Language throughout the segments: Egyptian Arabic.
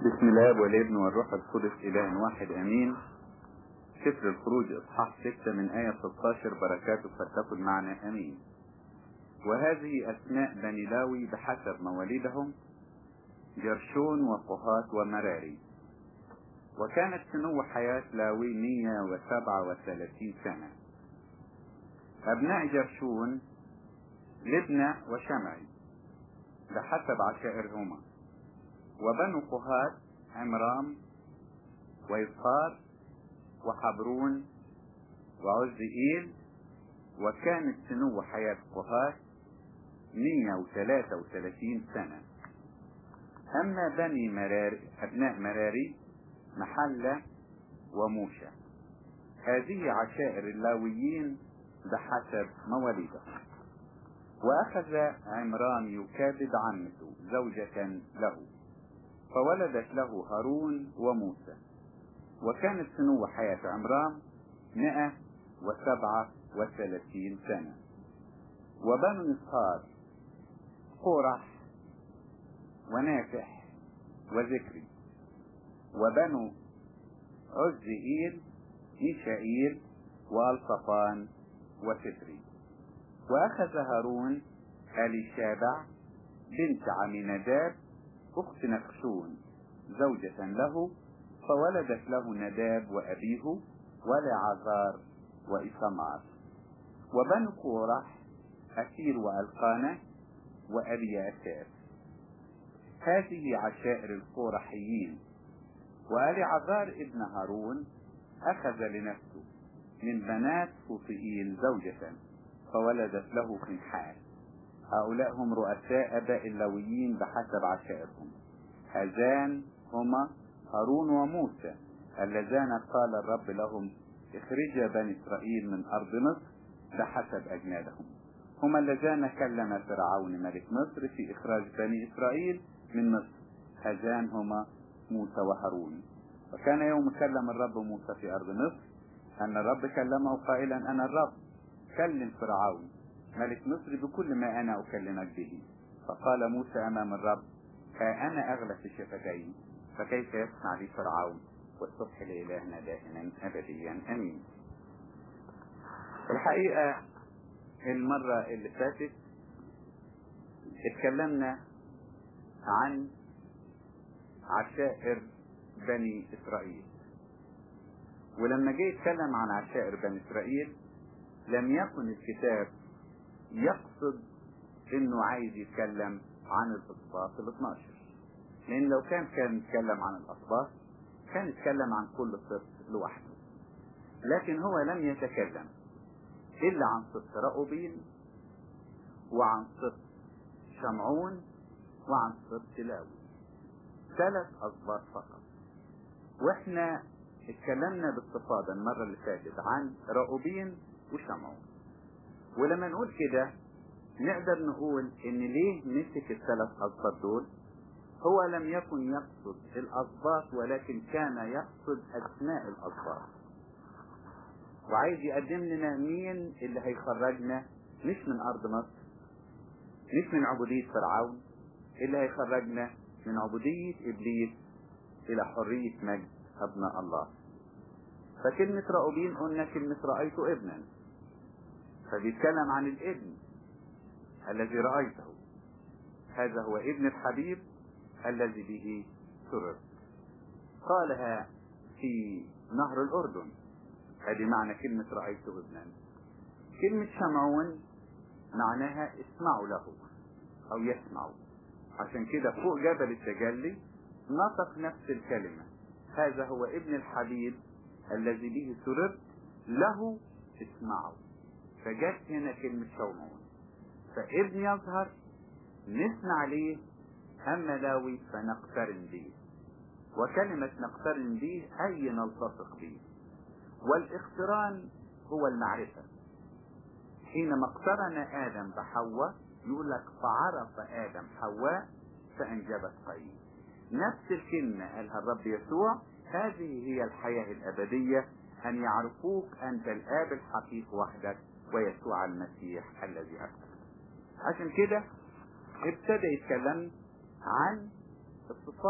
بسم الله والابن والروح القدس إله واحد أمين سفر الخروج إصحاح 6 من آية 16 بركاته فلتكن معنا أمين وهذه أسماء بني لاوي بحسب مواليدهم جرشون وقهات ومراري وكانت سنو حياة لاوي 137 سنة أبناء جرشون لبنى وشمعي بحسب عشائرهما وبنو قهات عمرام ويصار وحبرون وعزئيل وكانت سنو حياة قهات 133 سنة أما بني مرار أبناء مراري محلة وموشى هذه عشائر اللاويين بحسب مواليدهم وأخذ عمران يكابد عمته زوجة له فولدت له هارون وموسى وكانت سنو حياة عمران مئة وسبعة وثلاثين سنة وبنو نصار قرح ونافح وذكري وبنو عزئيل ميشائيل والصفان وستري واخذ هارون اليشابع بنت عميناداب اخت نقشون زوجة له فولدت له نداب وابيه ولعذار وإسمار وبنو قورح أسير وألقانة وأبي أساس هذه عشائر القورحيين وآل عذار ابن هارون أخذ لنفسه من بنات فوطئيل زوجة فولدت له فنحال هؤلاء هم رؤساء أباء اللويين بحسب عشائرهم هذان هما هارون وموسى اللذان قال الرب لهم اخرجا بني إسرائيل من أرض مصر بحسب أجنادهم هما اللذان كلم فرعون ملك مصر في إخراج بني إسرائيل من مصر هذان هما موسى وهارون وكان يوم كلم الرب موسى في أرض مصر أن الرب كلمه قائلا أنا الرب كلم فرعون ملك مصر بكل ما أنا أكلمك به فقال موسى أمام الرب ها أنا أغلى في الشفتين فكيف يصنع لي فرعون والصبح لإلهنا دائما أبديا أمين الحقيقة المرة اللي فاتت اتكلمنا عن عشائر بني إسرائيل ولما جه يتكلم عن عشائر بني إسرائيل لم يكن الكتاب يقصد انه عايز يتكلم عن الاسباط ال 12 لان لو كان كان يتكلم عن الاسباط كان يتكلم عن كل سبط لوحده لكن هو لم يتكلم الا عن سبط رأوبين وعن سبط شمعون وعن سبط لاوي ثلاث اسباط فقط واحنا اتكلمنا باستفاضة المرة اللي فاتت عن رأوبين وشمعون ولما نقول كده نقدر نقول ان ليه مسك الثلاث اسباط دول هو لم يكن يقصد الاسباط ولكن كان يقصد اسماء الاسباط وعايز يقدم لنا مين اللي هيخرجنا مش من ارض مصر مش من عبودية فرعون اللي هيخرجنا من عبودية ابليس الى حرية مجد ابناء الله فكلمة رأوبين قلنا كلمة رأيت ابنا فبيتكلم عن الابن الذي رأيته هذا هو ابن الحبيب الذي به سررت قالها في نهر الأردن هذه معنى كلمة رأيت ابنا كلمة شمعون معناها اسمعوا له أو يسمعوا عشان كده فوق جبل التجلي نطق نفس الكلمة هذا هو ابن الحبيب الذي به سررت له اسمعوا فجت هنا كلمة شومون فابن يظهر نسمع ليه أما لاوي فنقترن به وكلمة نقترن به أي نلتصق به والاقتران هو المعرفة حينما اقترن آدم بحواء يقول لك فعرف آدم حواء فأنجبت قايين نفس الكلمة قالها الرب يسوع هذه هي الحياة الأبدية أن يعرفوك أنت الآب الحقيق وحدك ويسوع المسيح الذي أرسل عشان كده ابتدى يتكلم عن الصفات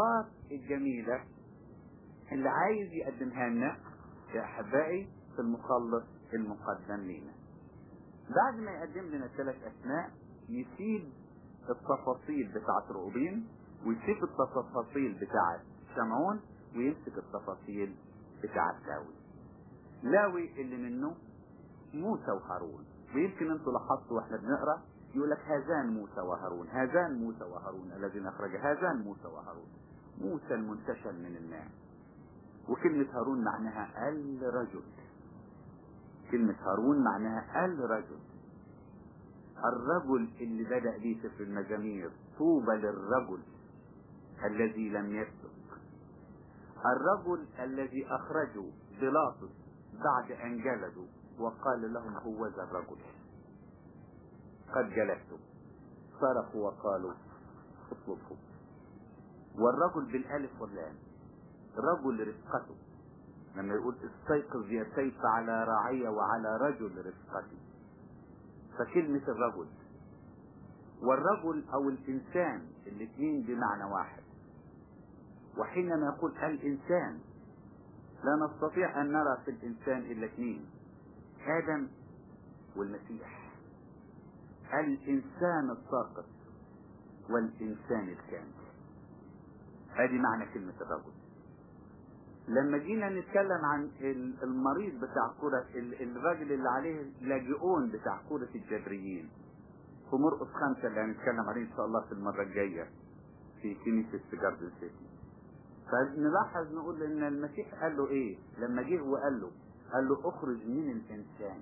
الجميلة اللي عايز يقدمها لنا يا أحبائي في المخلص المقدم لنا بعد ما يقدم لنا الثلاث أسماء يسيب التفاصيل بتاعت رؤوبين ويسيب التفاصيل بتاعت شمعون ويمسك التفاصيل بتاعت لاوي لاوي اللي منه موسى وهارون ويمكن انتوا لاحظتوا واحنا بنقرا يقول لك هذان موسى وهارون هذان موسى وهارون الذين اخرج هذان موسى وهارون موسى المنتشل من الماء وكلمة هارون معناها الرجل كلمة هارون معناها الرجل الرجل اللي بدأ به سفر المزامير طوبى للرجل الذي لم يسبق الرجل الذي أخرجوا بيلاطس بعد أن جلدوا وقال لهم هو ذا الرجل قد جلدتم صرخوا وقالوا اطلبه والرجل بالالف واللام رجل رفقته لما يقول استيقظ يا سيف على راعية وعلى رجل رفقتي فكلمة الرجل والرجل او الانسان الاثنين بمعنى واحد وحينما يقول الانسان لا نستطيع ان نرى في الانسان الا اثنين ادم والمسيح الانسان الساقط والانسان الكامل ادي معنى كلمة الرجل لما جينا نتكلم عن المريض بتاع كرة الراجل اللي عليه لاجئون بتاع كرة الجبريين في مرقس خمسة اللي هنتكلم عليه ان شاء الله في المرة الجاية في كنيسة جاردن سيتي فنلاحظ نقول ان المسيح قال له ايه لما جه وقال له قال له اخرج من الانسان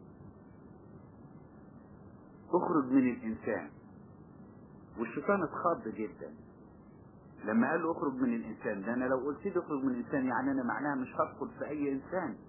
اخرج من الانسان والشيطان اتخض جدا لما قال له اخرج من الانسان ده انا لو قلت لي اخرج من الانسان يعني انا معناها مش هدخل في اي انسان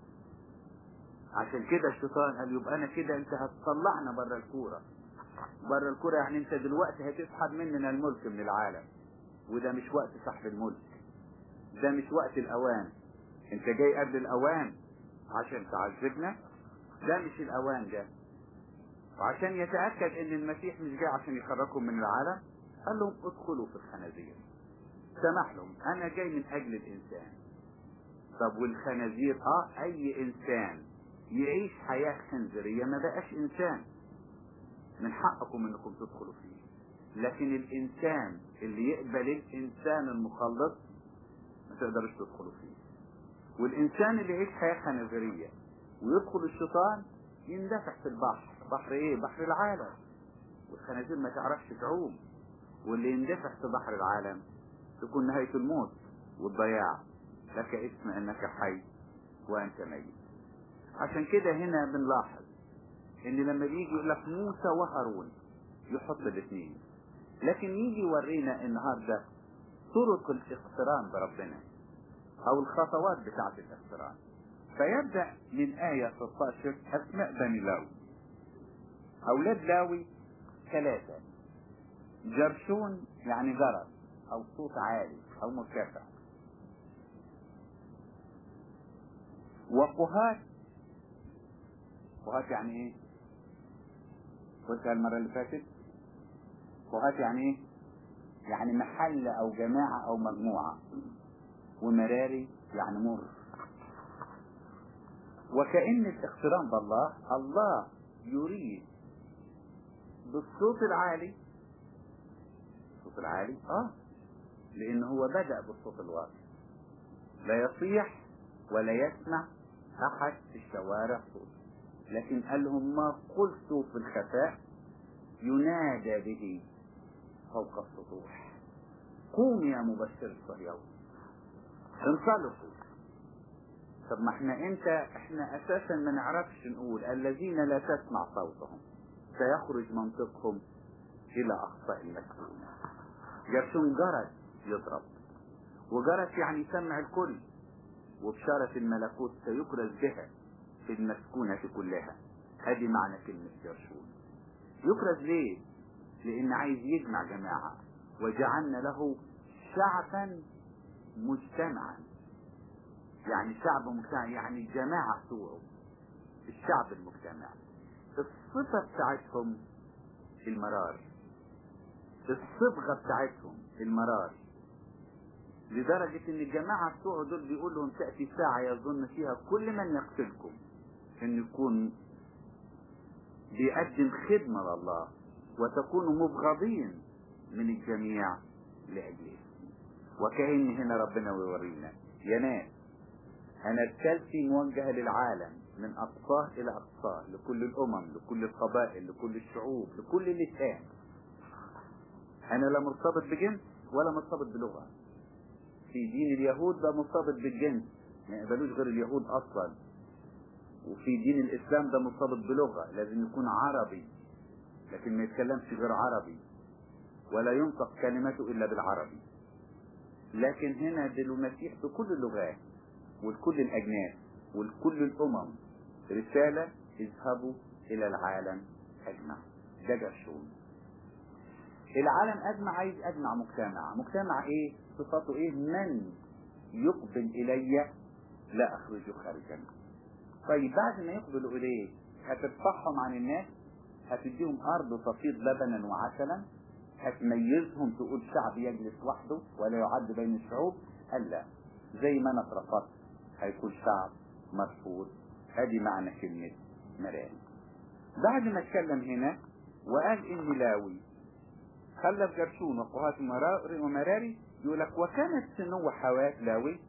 عشان كده الشيطان قال يبقى انا كده انت هتطلعنا بره الكوره بره الكوره يعني انت دلوقتي هتسحب مننا الملك من العالم وده مش وقت سحب الملك ده مش وقت الاوان انت جاي قبل الاوان عشان تعذبنا ده مش الاوان ده وعشان يتأكد ان المسيح مش جاي عشان يخرجكم من العالم قال لهم ادخلوا في الخنازير سمح لهم انا جاي من اجل الانسان طب والخنازير اه اي انسان يعيش حياة خنزيرية ما بقاش انسان من حقكم انكم تدخلوا فيه لكن الانسان اللي يقبل الانسان المخلص ما تقدرش تدخلوا فيه والانسان اللي يعيش حياة خنزيرية ويدخل الشيطان يندفع في البحر بحر ايه بحر العالم والخنازير ما تعرفش تعوم واللي يندفع في بحر العالم تكون نهاية الموت والضياع لك اسم انك حي وانت ميت عشان كده هنا بنلاحظ ان لما بيجي يقول لك موسى وهارون يحط الاثنين لكن يجي يورينا النهارده طرق الاقتران بربنا او الخطوات بتاعت الاقتران فيبدأ من آية 16 أسماء بني لاوي أولاد لاوي ثلاثة جرشون يعني جرس أو صوت عالي أو مرتفع وقهات قهات يعني إيه؟ قلتها المرة اللي فاتت قهات يعني إيه؟ يعني محل أو جماعة أو مجموعة ومراري يعني مر وكأن الاقتران بالله الله يريد بالصوت العالي الصوت العالي اه لان هو بدأ بالصوت الواطي لا يصيح ولا يسمع احد في الشوارع صوت لكن قال لهم ما قلت في الخفاء ينادى به فوق السطوح قوم يا مبشر الصهيون انطلقوا طب ما احنا انت احنا اساسا ما نعرفش نقول الذين لا تسمع صوتهم سيخرج منطقهم الى اقصى المسكونة جرشون جرس يضرب وجرس يعني يسمع الكل وبشارة الملكوت سيكرز بها في المسكونة كلها هذه معنى كلمة جرشون يكرز ليه لان عايز يجمع جماعة وجعلنا له شعبا مجتمعا يعني شعب مجتمع يعني الجماعة بتوعه الشعب المجتمع الصفة بتاعتهم المرار الصبغة بتاعتهم المرار لدرجة ان الجماعة بتوعه دول بيقول لهم تأتي ساعة يظن فيها كل من يقتلكم ان يكون بيقدم خدمة لله وتكونوا مبغضين من الجميع لأجله وكأن هنا ربنا ويورينا يا ناس أنا رسالتي موجهة للعالم من أقصاه إلى أقصاه لكل الأمم لكل القبائل لكل الشعوب لكل اللسان أنا لا مرتبط بجنس ولا مرتبط بلغة في دين اليهود ده مرتبط بالجنس ما يقبلوش غير اليهود أصلا وفي دين الإسلام ده مرتبط بلغة لازم يكون عربي لكن ما يتكلمش غير عربي ولا ينطق كلمته إلا بالعربي لكن هنا ده المسيح بكل اللغات ولكل الأجناس ولكل الأمم رسالة اذهبوا إلى العالم أجمع ده جرشون العالم أجمع عايز أجمع مجتمع مجتمع إيه صفاته إيه من يقبل إلي لا أخرجه خارجا طيب بعد ما يقبلوا إليه هترفعهم عن الناس هتديهم أرض تفيض لبنا وعسلا هتميزهم تقول شعب يجلس وحده ولا يعد بين الشعوب قال لا زي ما انا اترفضت هيكون شعب مرفوض ادي معنى كلمة مراري بعد ما اتكلم هنا وقال اني لاوي خلف جرشون وقهات مراري ومراري يقول لك وكانت سنو حواة لاوي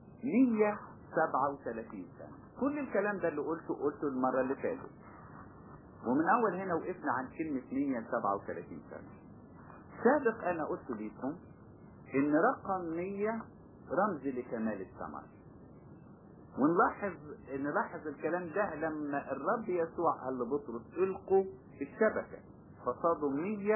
137 سنة كل الكلام ده اللي قلته قلته المرة اللي فاتت ومن اول هنا وقفنا عن كلمة 137 سنة سابق انا قلت لكم ان رقم 100 رمز لكمال الثمر ونلاحظ نلاحظ الكلام ده لما الرب يسوع قال لبطرس القوا الشبكة فصادوا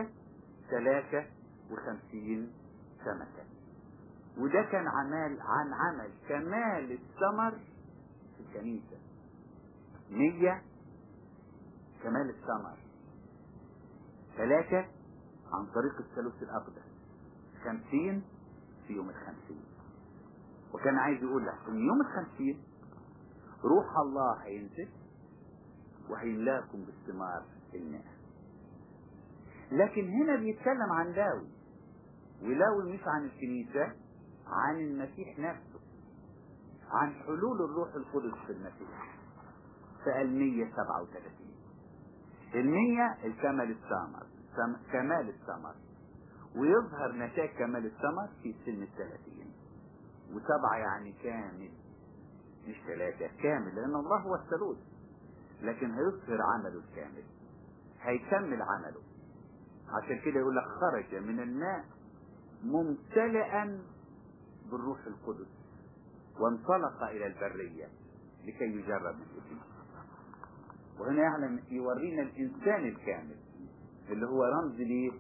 153 سمكة وده كان عمل عن عمل كمال الثمر في الكنيسة 100 كمال الثمر ثلاثة عن طريق الثالوث الأقدس خمسين في يوم الخمسين وكان عايز يقول لك ان يوم الخمسين روح الله هينزل وهيملاكم بالثمار الماء لكن هنا بيتكلم عن لاوي ولاوي مش عن الكنيسة عن المسيح نفسه عن حلول الروح القدس في المسيح فقال 137 المية الكمال الثمر كمال الثمر ويظهر نتاج كمال الثمر في سن الثلاثين وسبعة يعني كامل مش ثلاثة كامل لأن الله هو الثالوث لكن هيظهر عمله الكامل هيكمل عمله عشان كده يقول لك خرج من الماء ممتلئا بالروح القدس وانطلق إلى البرية لكي يجرب من إبليس وهنا يعلم يورينا الإنسان الكامل اللي هو رمز ليه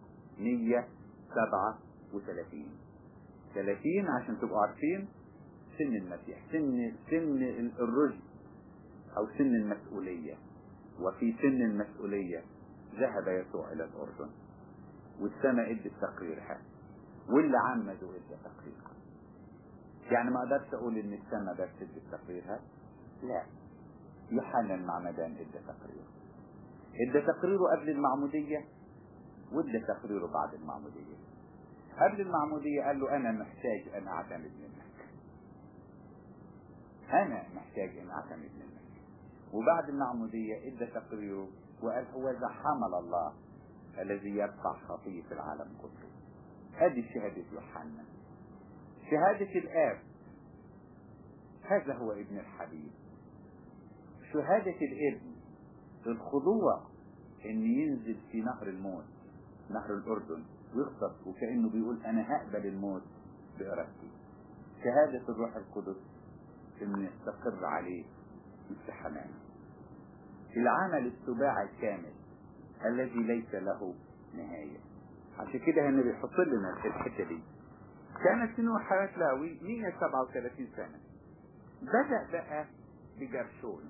137 30 عشان تبقوا عارفين سن المسيح سن سن الرشد او سن المسؤولية وفي سن المسؤولية ذهب يسوع الى الاردن والسماء ادت تقريرها واللي عمدوا ادى تقريرها يعني ما اقدرش اقول ان السماء بس ادت تقريرها لا يوحنا المعمدان ادى تقريره ادى تقريره قبل المعمودية وادى تقريره بعد المعمودية قبل المعمودية قال له أنا محتاج أن أعتمد منك أنا محتاج أن أعتمد منك وبعد المعمودية ادى تقريره وقال هو ذا حمل الله الذي يرفع خطية العالم كله هذه شهادة يوحنا شهادة الآب هذا هو ابن الحبيب شهادة الابن الخضوع ان ينزل في نهر الموت نهر الاردن ويغطس وكأنه بيقول انا هقبل الموت بارادتي شهادة الروح القدس انه يستقر عليه مثل حمامه العمل السباع الكامل الذي ليس له نهاية عشان كده هنا بيحط لنا الحتة دي كانت سنو حياة لاوي 137 سنة بدأ بقى بجرشون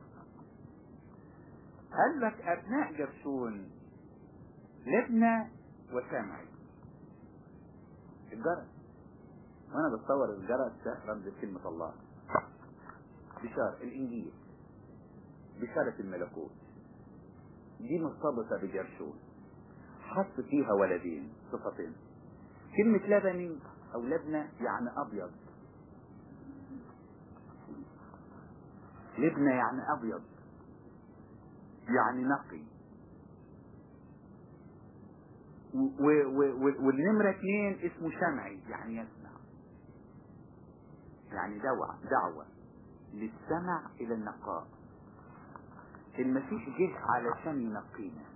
قال لك ابناء جرشون لبنى وسامعي الجرس وانا بتصور الجرس ده رمز كلمة الله بشارة الانجيل بشارة الملكوت دي مرتبطة بجرشون حط فيها ولدين صفتين كلمة لبني او لبنى يعني ابيض لبنى يعني ابيض يعني نقي والنمرة اثنين اسمه شمعي يعني يسمع يعني دعوة دعوة للسمع الى النقاء المسيح جه علشان ينقينا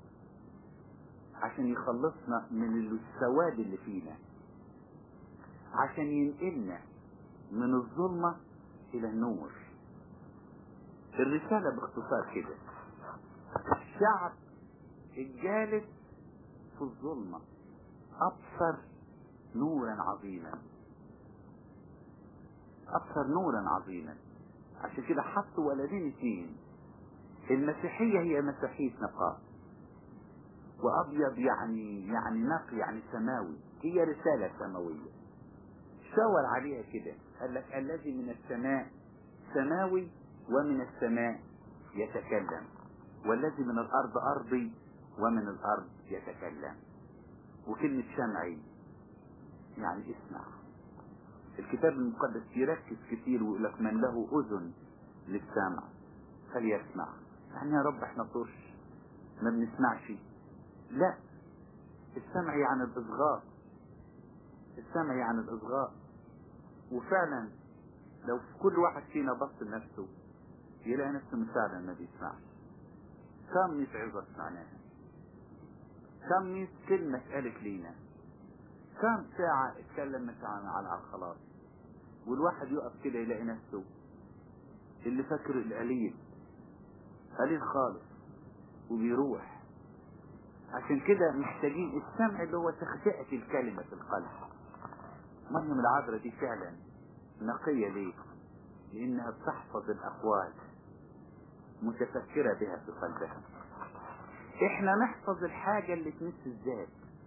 عشان يخلصنا من السواد اللي فينا عشان ينقلنا من الظلمة الى النور الرسالة باختصار كده الشعب الجالس في الظلمة أبصر نورا عظيما أبصر نورا عظيما عشان كده حطوا ولدين اثنين المسيحية هي مسيحية نقاء وأبيض يعني يعني نقي يعني سماوي هي رسالة سماوية شاور عليها كده قال لك الذي من السماء سماوي ومن السماء يتكلم والذي من الأرض أرضي ومن الأرض يتكلم وكلمة شمعي يعني اسمع الكتاب المقدس يركز كتير ويقول لك من له أذن للسمع فليسمع يعني يا رب احنا طرش ما بنسمعش لا السمع يعني الإصغاء السمع يعني الإصغاء وفعلا لو كل واحد فينا بص لنفسه يلاقي نفسه فعلا ما بيسمعش كم مئة عظة سمعناها كم مئة كلمة اتقالت لينا كم ساعة اتكلم مثلا على الخلاص والواحد يقف كده يلاقي نفسه اللي فاكر القليل قليل خالص وبيروح عشان كده محتاجين السمع اللي هو تخطئة الكلمة في القلب مريم العذراء دي فعلا نقية ليه لانها بتحفظ الاقوال متفكرة بها في قلبها احنا نحفظ الحاجة اللي تمس الذات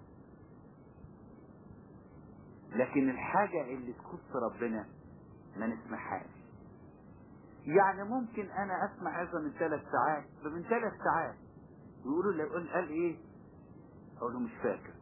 لكن الحاجة اللي تخص ربنا ما نسمعهاش يعني ممكن انا اسمع هذا من ثلاث ساعات من ثلاث ساعات ويقولوا لي قال قال ايه اقول له مش فاكر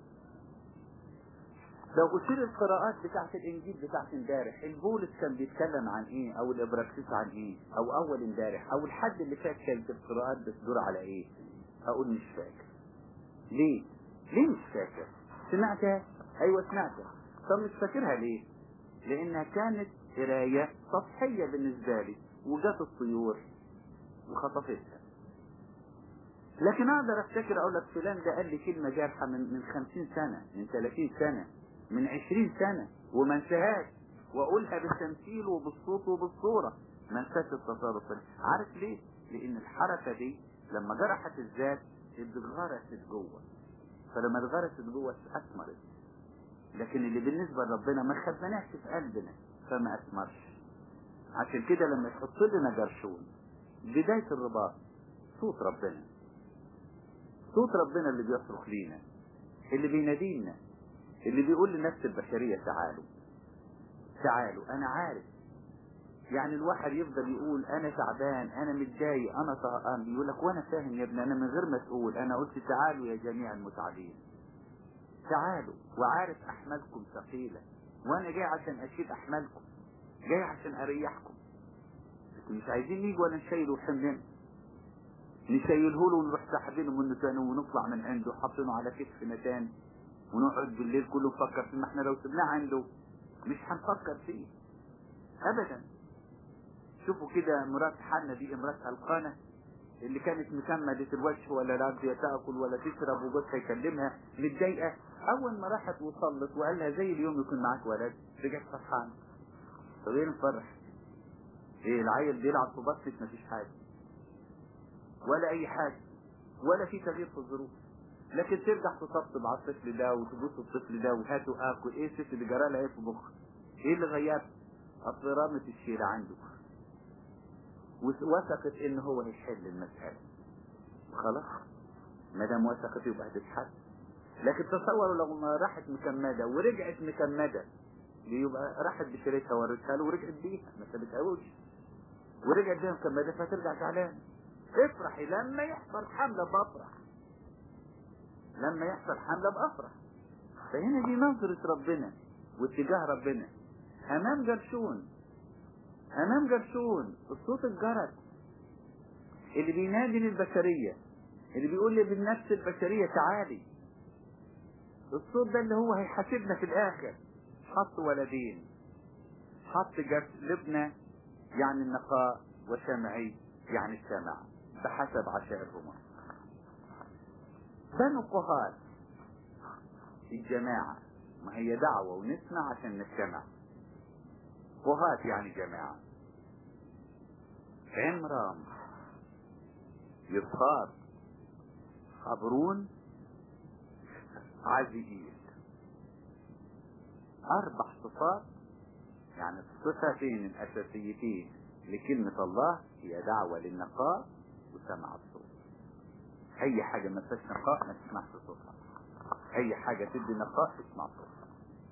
لو قلت لي القراءات بتاعت الانجيل بتاعت امبارح البولس كان بيتكلم عن ايه او الابراكسيس عن ايه او اول امبارح او الحد اللي فات كانت القراءات بتدور على ايه اقول مش فاكر ليه ليه مش فاكر سمعتها ايوه سمعتها طب مش فاكرها ليه لانها كانت قراية سطحية بالنسبة لي وجات الطيور وخطفتها لكن اقدر افتكر اقول لك فلان ده قال لي كلمة جارحة من من 50 سنة من 30 سنة من 20 سنة وما انساهاش واقولها بالتمثيل وبالصوت وبالصورة ما انساش التصرف عارف ليه؟ لان الحركة دي لما جرحت الذات اتغرست جوه فلما اتغرست جوه اثمرت لكن اللي بالنسبة لربنا ما خبناش في قلبنا فما اثمرش عشان كده لما يحط لنا جرشون بداية الرباط صوت ربنا صوت ربنا اللي بيصرخ لينا اللي بينادينا اللي بيقول لنفس البشرية تعالوا تعالوا انا عارف يعني الواحد يفضل يقول انا تعبان انا متضايق انا طهقان يقول لك وانا فاهم يا ابني انا من غير ما تقول انا قلت تعالوا يا جميع المتعبين تعالوا وعارف احمالكم ثقيلة وانا جاي عشان اشيل احمالكم جاي عشان اريحكم لكن مش عايزين نيجي ولا نشيله حملنا نشيله له ونروح ساحبينه منه تاني ونطلع من عنده حاطينه على كتفنا تاني ونقعد بالليل كله نفكر فيه ما احنا لو سبناه عنده مش هنفكر فيه ابدا شوفوا كده مرات حنا دي امرأة القانة اللي كانت مكمدة الوجه ولا راضية تاكل ولا تشرب وجوزها يكلمها متضايقة اول ما راحت وصلت وقال لها زي اليوم يكون معاك ولد رجعت فرحانة طب ايه نفرح ايه العيل بيلعب في بطنك مفيش حاجة ولا اي حاجة ولا في تغيير في الظروف لكن ترجع تطبطب على الطفل ده وتبوس الطفل ده وهاته اكل ايه الست اللي جرى لها ايه في مخ ايه اللي غيرت اصل رامت الشيلة عنده وثقت ان هو هيحل المسألة خلاص ما دام وثقت يبقى هتتحل لكن تصوروا لو ما راحت مكمدة ورجعت مكمدة يبقى راحت بشريتها ورثها له ورجعت بيها ما سابتهاش ورجعت بيها مكمدة فترجع زعلان افرحي لما يحصل حملة بفرح لما يحصل حملة بأفرح فهنا دي نظرة ربنا واتجاه ربنا أمام جرشون امام جرسون الصوت الجرس اللي بينادي للبشرية اللي بيقول لي بالنفس البشرية تعالي الصوت ده اللي هو هيحاسبنا في الاخر حط ولدين حط جرس لبنى يعني النقاء وشمعي يعني السمع بحسب عشائرهما بنو قهات الجماعة ما هي دعوة ونسمع عشان نجتمع قهات يعني جماعة عمران يصهار خبرون عزيئيل أربع صفات يعني الصفتين الأساسيتين لكلمة الله هي دعوة للنقاء وسمع الصوت أي حاجة ما فيهاش نقاء ما تسمعش صوتها أي حاجة تدي نقاء تسمع صوتها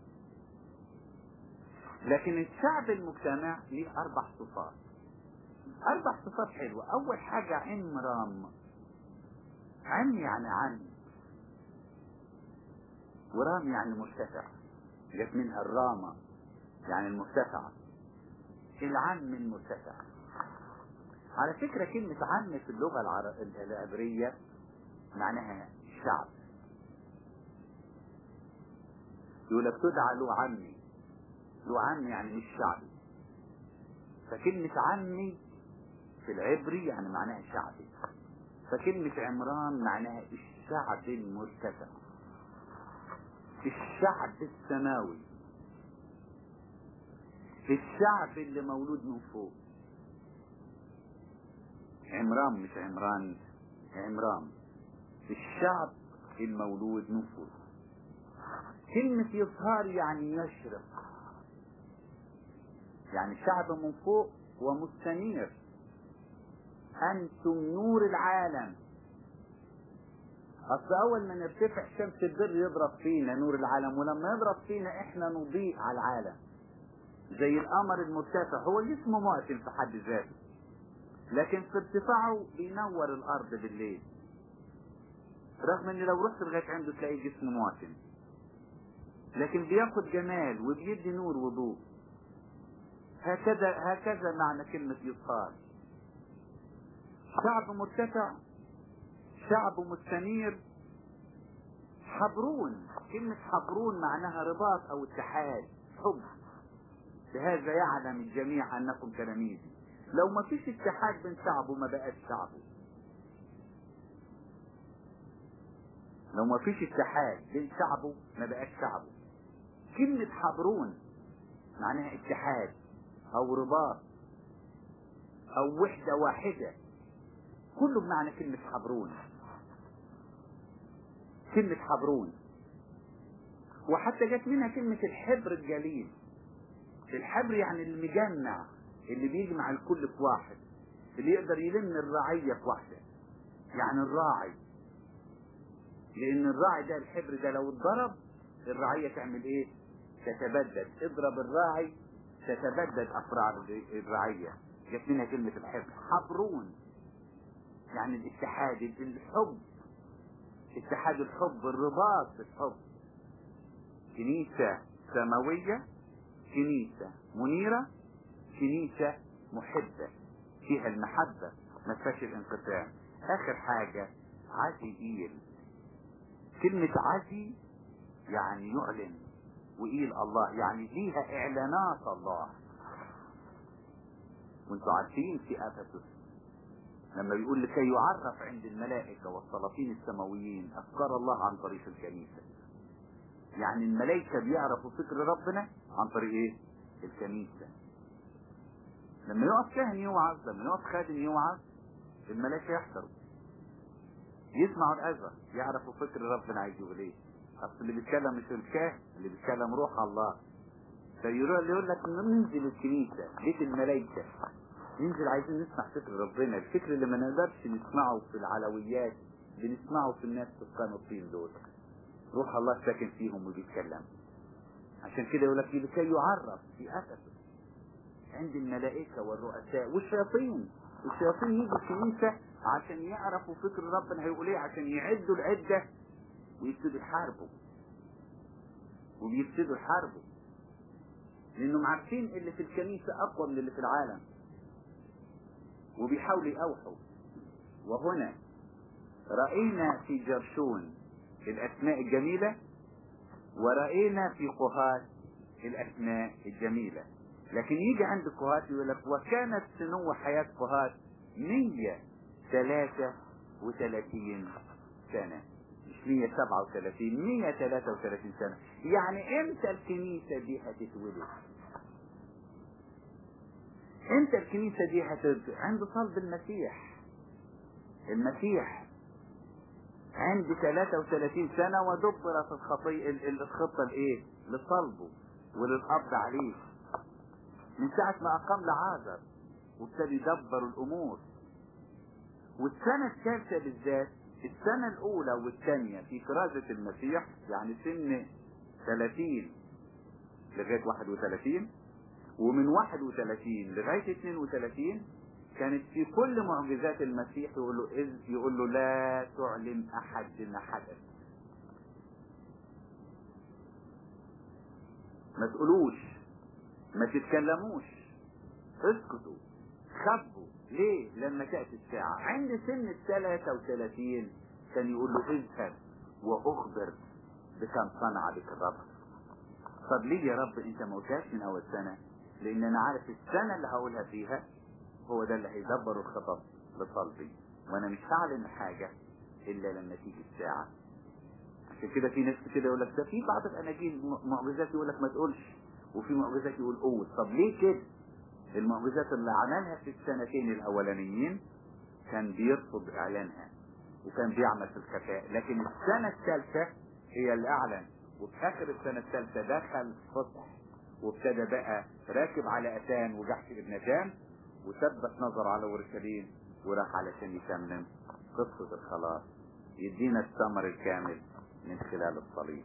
لكن الشعب المجتمع ليه أربع صفات أربع صفات حلوة أول حاجة عمرام عم يعني عم ورام يعني مرتفع جت منها الرامة يعني المرتفعة العم المرتفع على فكرة كلمة عم في اللغة العر... العبرية معناها شعب يقول لك تدعى له عمي له عم يعني مش شعبي فكلمة عمي في العبري يعني معناها شعبي فكلمة عمران معناها الشعب المرتفع الشعب السماوي الشعب اللي مولود من فوق عمران مش عمران عمران الشعب المولود من فوق كلمة يظهر يعني يشرق يعني شعب من فوق ومستنير أنتم نور العالم أصل أول ما نرتفع شمس البر يضرب فينا نور العالم ولما يضرب فينا إحنا نضيء على العالم زي القمر المرتفع هو جسمه مؤثر في حد ذاته لكن في ارتفاعه بينور الأرض بالليل رغم ان لو رحت لغاية عنده تلاقي جسمه مواطن لكن بياخد جمال وبيدي نور وضوء هكذا هكذا معنى كلمة يصهار شعب مرتفع شعب مستنير حبرون كلمة حبرون معناها رباط او اتحاد حب بهذا يعلم الجميع انكم تلاميذي لو ما فيش اتحاد بين شعبه ما بقاش شعبه لو ما فيش اتحاد بين شعبه ما بقاش شعبه كلمة حبرون معناها اتحاد او رباط او وحدة واحدة كله بمعنى كلمة حبرون كلمة حبرون وحتى جت منها كلمة الحبر الجليل الحبر يعني المجمع اللي بيجمع الكل في واحد اللي يقدر يلم الرعية في واحدة يعني الراعي لان الراعي ده الحبر ده لو اتضرب الرعية تعمل ايه تتبدد اضرب الراعي تتبدد افرع الرعية جت منها كلمة الحبر حبرون يعني الاتحاد الحب اتحاد الحب الرباط في الحب كنيسة سماوية كنيسة منيرة كنيسة محبة فيها المحبة ما فيهاش الانقطاع اخر حاجة عزيئيل كلمة عزي يعني يعلن وإيل الله يعني ليها إعلانات الله وانتوا عارفين في أفسس لما بيقول لكي يعرف عند الملائكة والسلاطين السماويين أفكار الله عن طريق الكنيسة يعني الملائكة بيعرفوا فكر ربنا عن طريق ايه الكنيسة لما يقف كاهن يوعظ لما يقف خادم يوعظ الملائكة يحضروا يسمعوا الأذى يعرفوا فكر ربنا عايز يقول ايه اصل اللي بيتكلم مش الكاهن اللي بيتكلم روح الله فيروح يقول لك ننزل الكنيسة بيت الملائكة ننزل عايزين نسمع فكر ربنا الفكر اللي ما نقدرش نسمعه في العلويات بنسمعه في الناس سكان الطين دول روح الله ساكن فيهم وبيتكلم عشان كده يقول لك لكي يعرف في افسس عند الملائكة والرؤساء والشياطين الشياطين يجوا الكنيسة عشان يعرفوا فكر ربنا هيقول ايه عشان يعدوا العدة ويبتدوا يحاربوا وبيبتدوا يحاربوا لانهم عارفين اللي في الكنيسة اقوى من اللي في العالم وبيحاولوا يأوحوا وهنا رأينا في جرشون الأسماء الجميلة ورأينا في قهات الأسماء الجميلة لكن يجي عند قهات يقول لك وكانت سنو حياة قهات 133 سنة مش 137 133 سنة يعني امتى الكنيسة دي هتتولد امتى الكنيسة دي هتتولد عند صلب المسيح المسيح عند 33 سنة ودبرت الخطي الخطة الايه لصلبه وللقبض عليه من ساعة ما اقام لعازر وابتدى يدبر الامور والسنة الثالثة بالذات السنة الاولى والثانية في كرازة المسيح يعني سن 30 لغاية 31 ومن 31 لغاية 32 كانت في كل معجزات المسيح يقول له إذ يقول له لا تعلم احد ما حدث ما تقولوش ما تتكلموش اسكتوا خبوا ليه لما تأتي الساعة عند سن الثلاثة وثلاثين كان يقول له اذهب واخبر بكم صنع بك الرب طب ليه يا رب انت ما قلتهاش من اول سنة لان انا عارف السنة اللي هقولها فيها هو ده اللي هيدبر الخطط لصلبي وانا مش هعلن حاجة الا لما تيجي الساعة عشان كده في ناس كده يقول لك ده في بعض الاناجيل معجزات يقول لك ما تقولش وفي معجزات يقول قول طب ليه كده المعجزات اللي عملها في السنتين الاولانيين كان بيرفض اعلانها وكان بيعمل في الخفاء لكن السنة الثالثة هي اللي اعلن وفي اخر السنة الثالثة دخل فتح وابتدى بقى راكب على اتان وجحش ابن تان وثبت نظر على اورشليم وراح علشان يتمم قصة الخلاص يدينا الثمر الكامل من خلال الصليب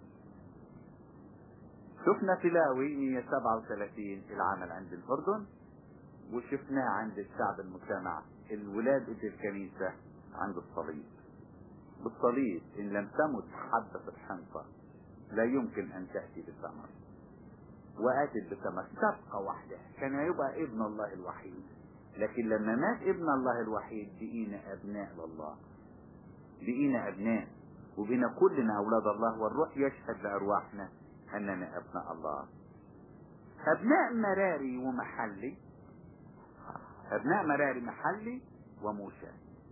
شفنا في لاوي 137 العمل عند الأردن وشفناه عند الشعب المجتمع الولاد الكنيسة عند الصليب بالصليب إن لم تمت حبة الحنطة لا يمكن أن تأتي بثمر وآتت بثمر تبقى وحدها كان يبقى ابن الله الوحيد لكن لما مات ابن الله الوحيد بقينا أبناء لله بقينا أبناء وبنا كلنا أولاد الله والروح يشهد لأرواحنا أننا أبناء الله أبناء مراري ومحلي أبناء مراري محلي وموشى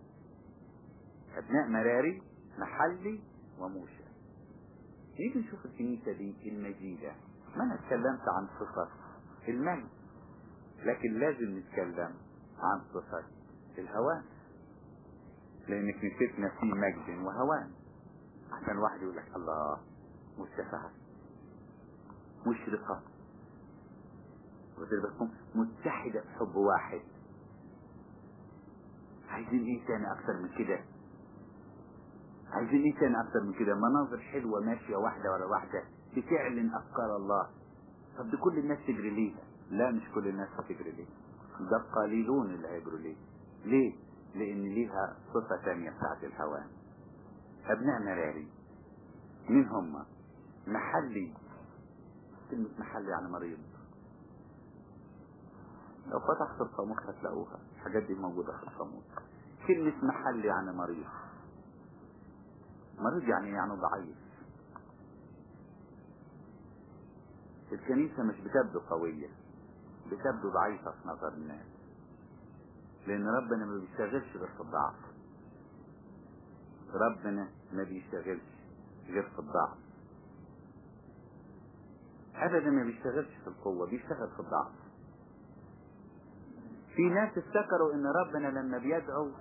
أبناء مراري محلي وموشى نيجي نشوف الكنيسة دي المجيدة ما أنا اتكلمت عن صفة المجد لكن لازم نتكلم عن صفة الهوان لأن كنيستنا في مجد وهوان عشان واحد يقول لك الله مرتفعة مشرقة وتبقى متحدة بحب واحد عايزين ايه تاني اكتر من كده عايزين ايه تاني اكتر من كده مناظر حلوة ماشية واحدة ورا واحدة بتعلن افكار الله طب دي كل الناس تجري ليها لا مش كل الناس هتجري ليها ده القليلون اللي هيجروا ليه ليه لان ليها صفة تانية بتاعت الهوان ابناء مراري مين هم محلي كلمة محلي يعني مريض لو فتحت القاموس هتلاقوها الحاجات دي موجودة في القاموس كلمة محلي يعني مريض مريض يعني يعني ضعيف الكنيسة مش بتبدو قوية بتبدو ضعيفة في نظر الناس لأن ربنا ما بيشتغلش غير في الضعف ربنا ما بيشتغلش غير في الضعف ابدا ما بيشتغلش في القوة بيشتغل في الضعف في ناس افتكروا ان ربنا لما بيدعو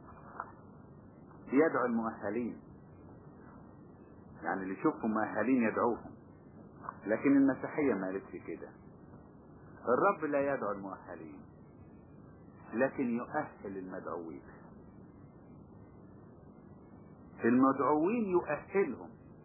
بيدعو المؤهلين يعني اللي يشوفهم مؤهلين يدعوهم لكن المسيحية ما قالتش كده الرب لا يدعو المؤهلين لكن يؤهل المدعوين المدعوين يؤهلهم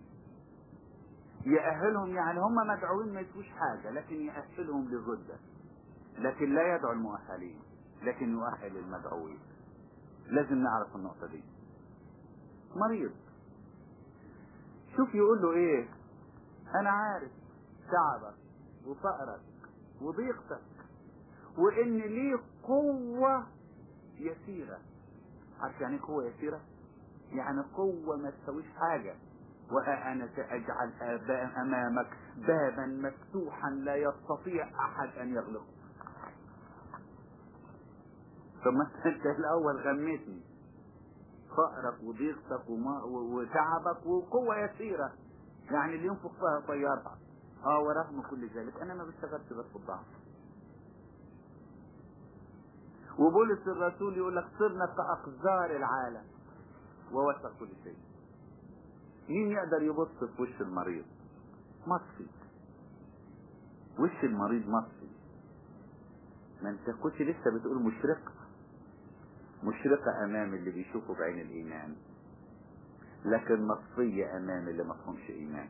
يأهلهم يعني هم مدعوين ما يسويش حاجة لكن يأهلهم لغدة لكن لا يدعو المؤهلين لكن يؤهل المدعوين لازم نعرف النقطة دي مريض شوف يقول له ايه انا عارف تعبك وفقرك وضيقتك وان ليه قوة يسيرة عارف يعني قوة يسيرة يعني قوة ما تسويش حاجة وها أنا سأجعل أمامك بابا مفتوحا لا يستطيع أحد أن يغلقه ثم أنت الأول غمتني فقرك وضيقتك وما وتعبك وقوة يسيرة يعني اللي ينفخ فيها طيارها اه ورغم كل ذلك انا ما بشتغلش غير في الضعف وبولس الرسول يقول لك صرنا كأقذار العالم ووسع كل شيء مين يقدر يبص في وش المريض مصفي وش المريض مصفي ما انت كنت لسه بتقول مشرقة مشرقة امام اللي بيشوفه بعين الايمان لكن مصفية امام اللي ما فهمش ايمان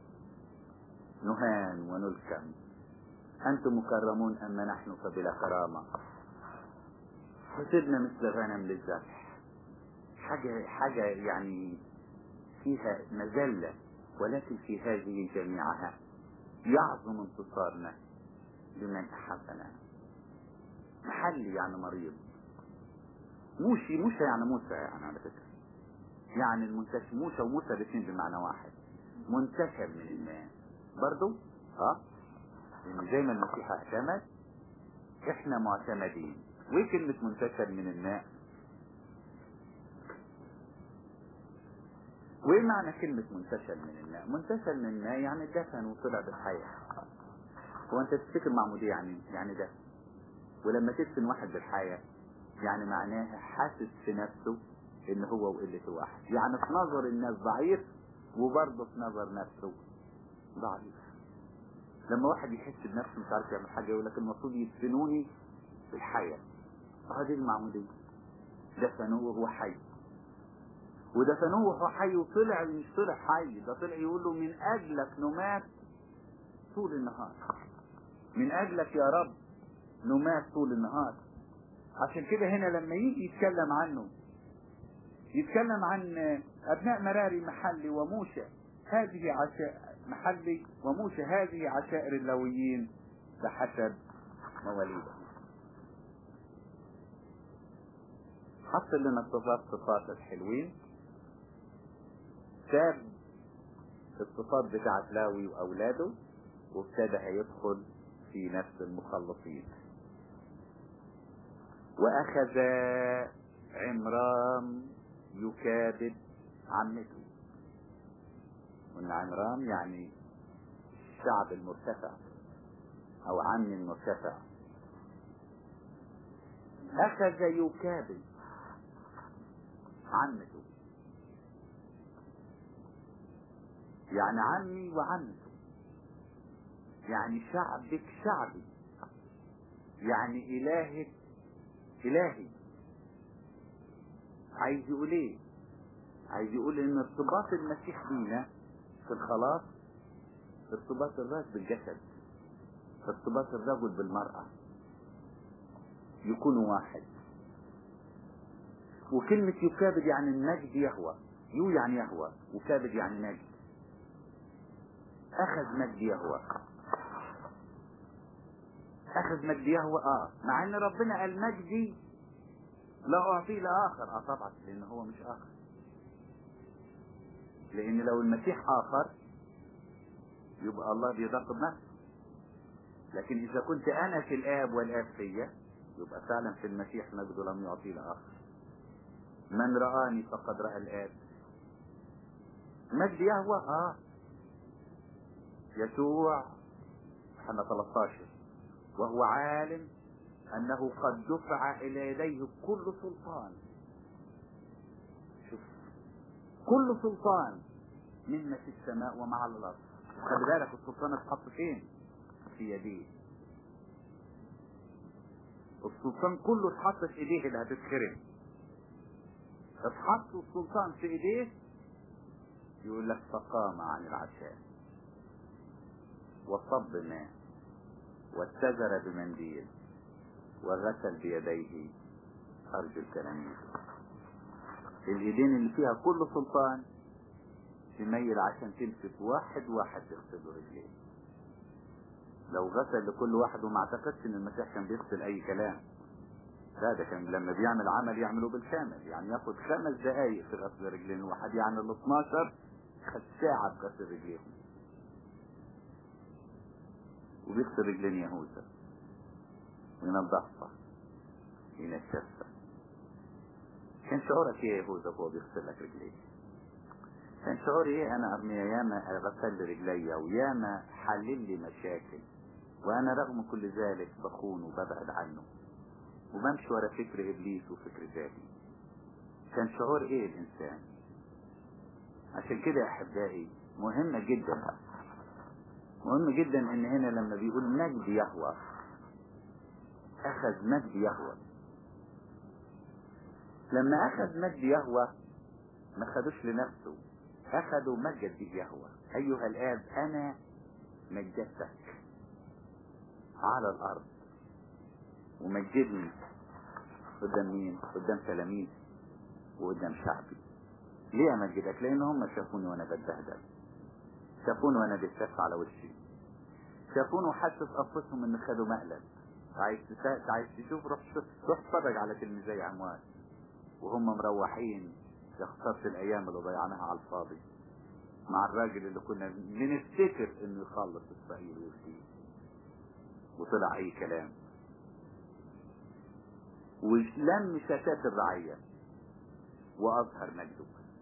نهان ونلكم انتم مكرمون اما نحن فبلا كرامة فسدنا مثل غنم للذبح حاجة حاجة يعني فيها مذلة ولكن في هذه جميعها يعظم انتصارنا لمن أحبنا محلي يعني مريض موشي موسى يعني موسى يعني على فكرة يعني المنتشر موسى وموسى الاثنين بمعنى واحد منتشر من الماء برضو ها لان زي ما المسيح اعتمد احنا معتمدين وايه كلمة منتشر من الماء وايه معنى كلمة منتشر من الماء منتشر من الماء يعني دفن وطلع بالحياة هو انت تفتكر معمودية يعني يعني ده ولما تدفن واحد بالحياة يعني معناها حاسس في نفسه ان هو وقلة واحد يعني في نظر الناس ضعيف وبرضه في نظر نفسه ضعيف لما واحد يحس بنفسه مش عارف يعمل حاجة يقول لك المفروض يدفنوني بالحياة هذه المعمودية دفنوه وهو حي ودفنوه وهو حي وطلع مش طلع حي ده طلع يقول له من اجلك نمات طول النهار من اجلك يا رب نمات طول النهار عشان كده هنا لما يجي يتكلم عنه يتكلم عن ابناء مراري محلي وموشى هذه عشاء محلي وموشى هذه عشائر اللويين بحسب مواليدهم حط لنا الصفات صفات الحلوين ساب الصفات بتاعت لاوي واولاده وابتدى هيدخل في نفس المخلصين واخذ عمران يكابد عمته وان عمران يعني الشعب المرتفع او عم المرتفع اخذ يكابد عمته يعني عمي وعمته يعني شعبك شعبي يعني الهك الهي عايز يقول ايه عايز يقول ان ارتباط المسيح بينا في الخلاص ارتباط الراس بالجسد ارتباط الرجل بالمرأة يكونوا واحد وكلمة يكابد يعني المجد يهوى يو يعني يهوى وكابد يعني مجد اخذ مجد يهوى اخذ مجد يهوى اه مع ان ربنا قال مجدي لا اعطيه لاخر اه طبعا لان هو مش اخر لان لو المسيح اخر يبقى الله بيدق بنفسه لكن اذا كنت انا في الاب والاب فيا يبقى فعلا في المسيح مجد لم يعطيه لاخر من رآني فقد رأى الآب مجد يهوى اه يسوع احنا 13 وهو عالم انه قد دفع الى يديه كل سلطان شوف كل سلطان مما في السماء وما على الارض خلي بالك السلطان اتحط فين في يديه السلطان كله اتحط في ايديه اللي هتتخرم اتحط السلطان في ايديه يقول لك فقام عن العشاء وصب ماء واتزر بمنديل وغسل بيديه أرجل التلاميذ الإيدين اللي فيها كل سلطان تميل عشان تمسك واحد واحد تغسله رجليه لو غسل لكل واحد وما اعتقدش ان المسيح كان بيغسل اي كلام لا ده كان لما بيعمل عمل يعمله بالكامل يعني ياخد خمس دقايق في غسل رجلين واحد يعني ال 12 خد ساعة في غسل رجليهم وبيغسل رجلين يهوذا وينضفها ينشفها كان شعورك ايه يا يهوذا وهو بيغسل لك رجليك كان شعوري ايه انا ارميا ياما غسل لي رجليا وياما حلل لي مشاكل وانا رغم كل ذلك بخون وببعد عنه وبمشي ورا فكر ابليس وفكر ذاتي كان شعور ايه الانسان عشان كده يا احبائي مهمة جدا مهم جدا ان هنا لما بيقول مجد يهوى اخذ مجد يهوى لما اخذ مجد يهوى ما خدوش لنفسه اخذوا مجد به يهوى ايها الاب انا مجدتك على الارض ومجدني قدام مين قدام تلاميذ وقدام شعبي ليه امجدك لان هم شافوني وانا بتبهدل شافوني وانا بتسف على وشي شافوني وحسوا في انفسهم ان خدوا مقلب عايز تسا... عايز تشوف روح شوف روح اتفرج على تلميذي عموان وهم مروحين يا خسرت الايام اللي ضيعناها على الفاضي مع الراجل اللي كنا بنفتكر انه يخلص اسرائيل ويفديه وطلع اي كلام ولم شتات الرعية واظهر مجده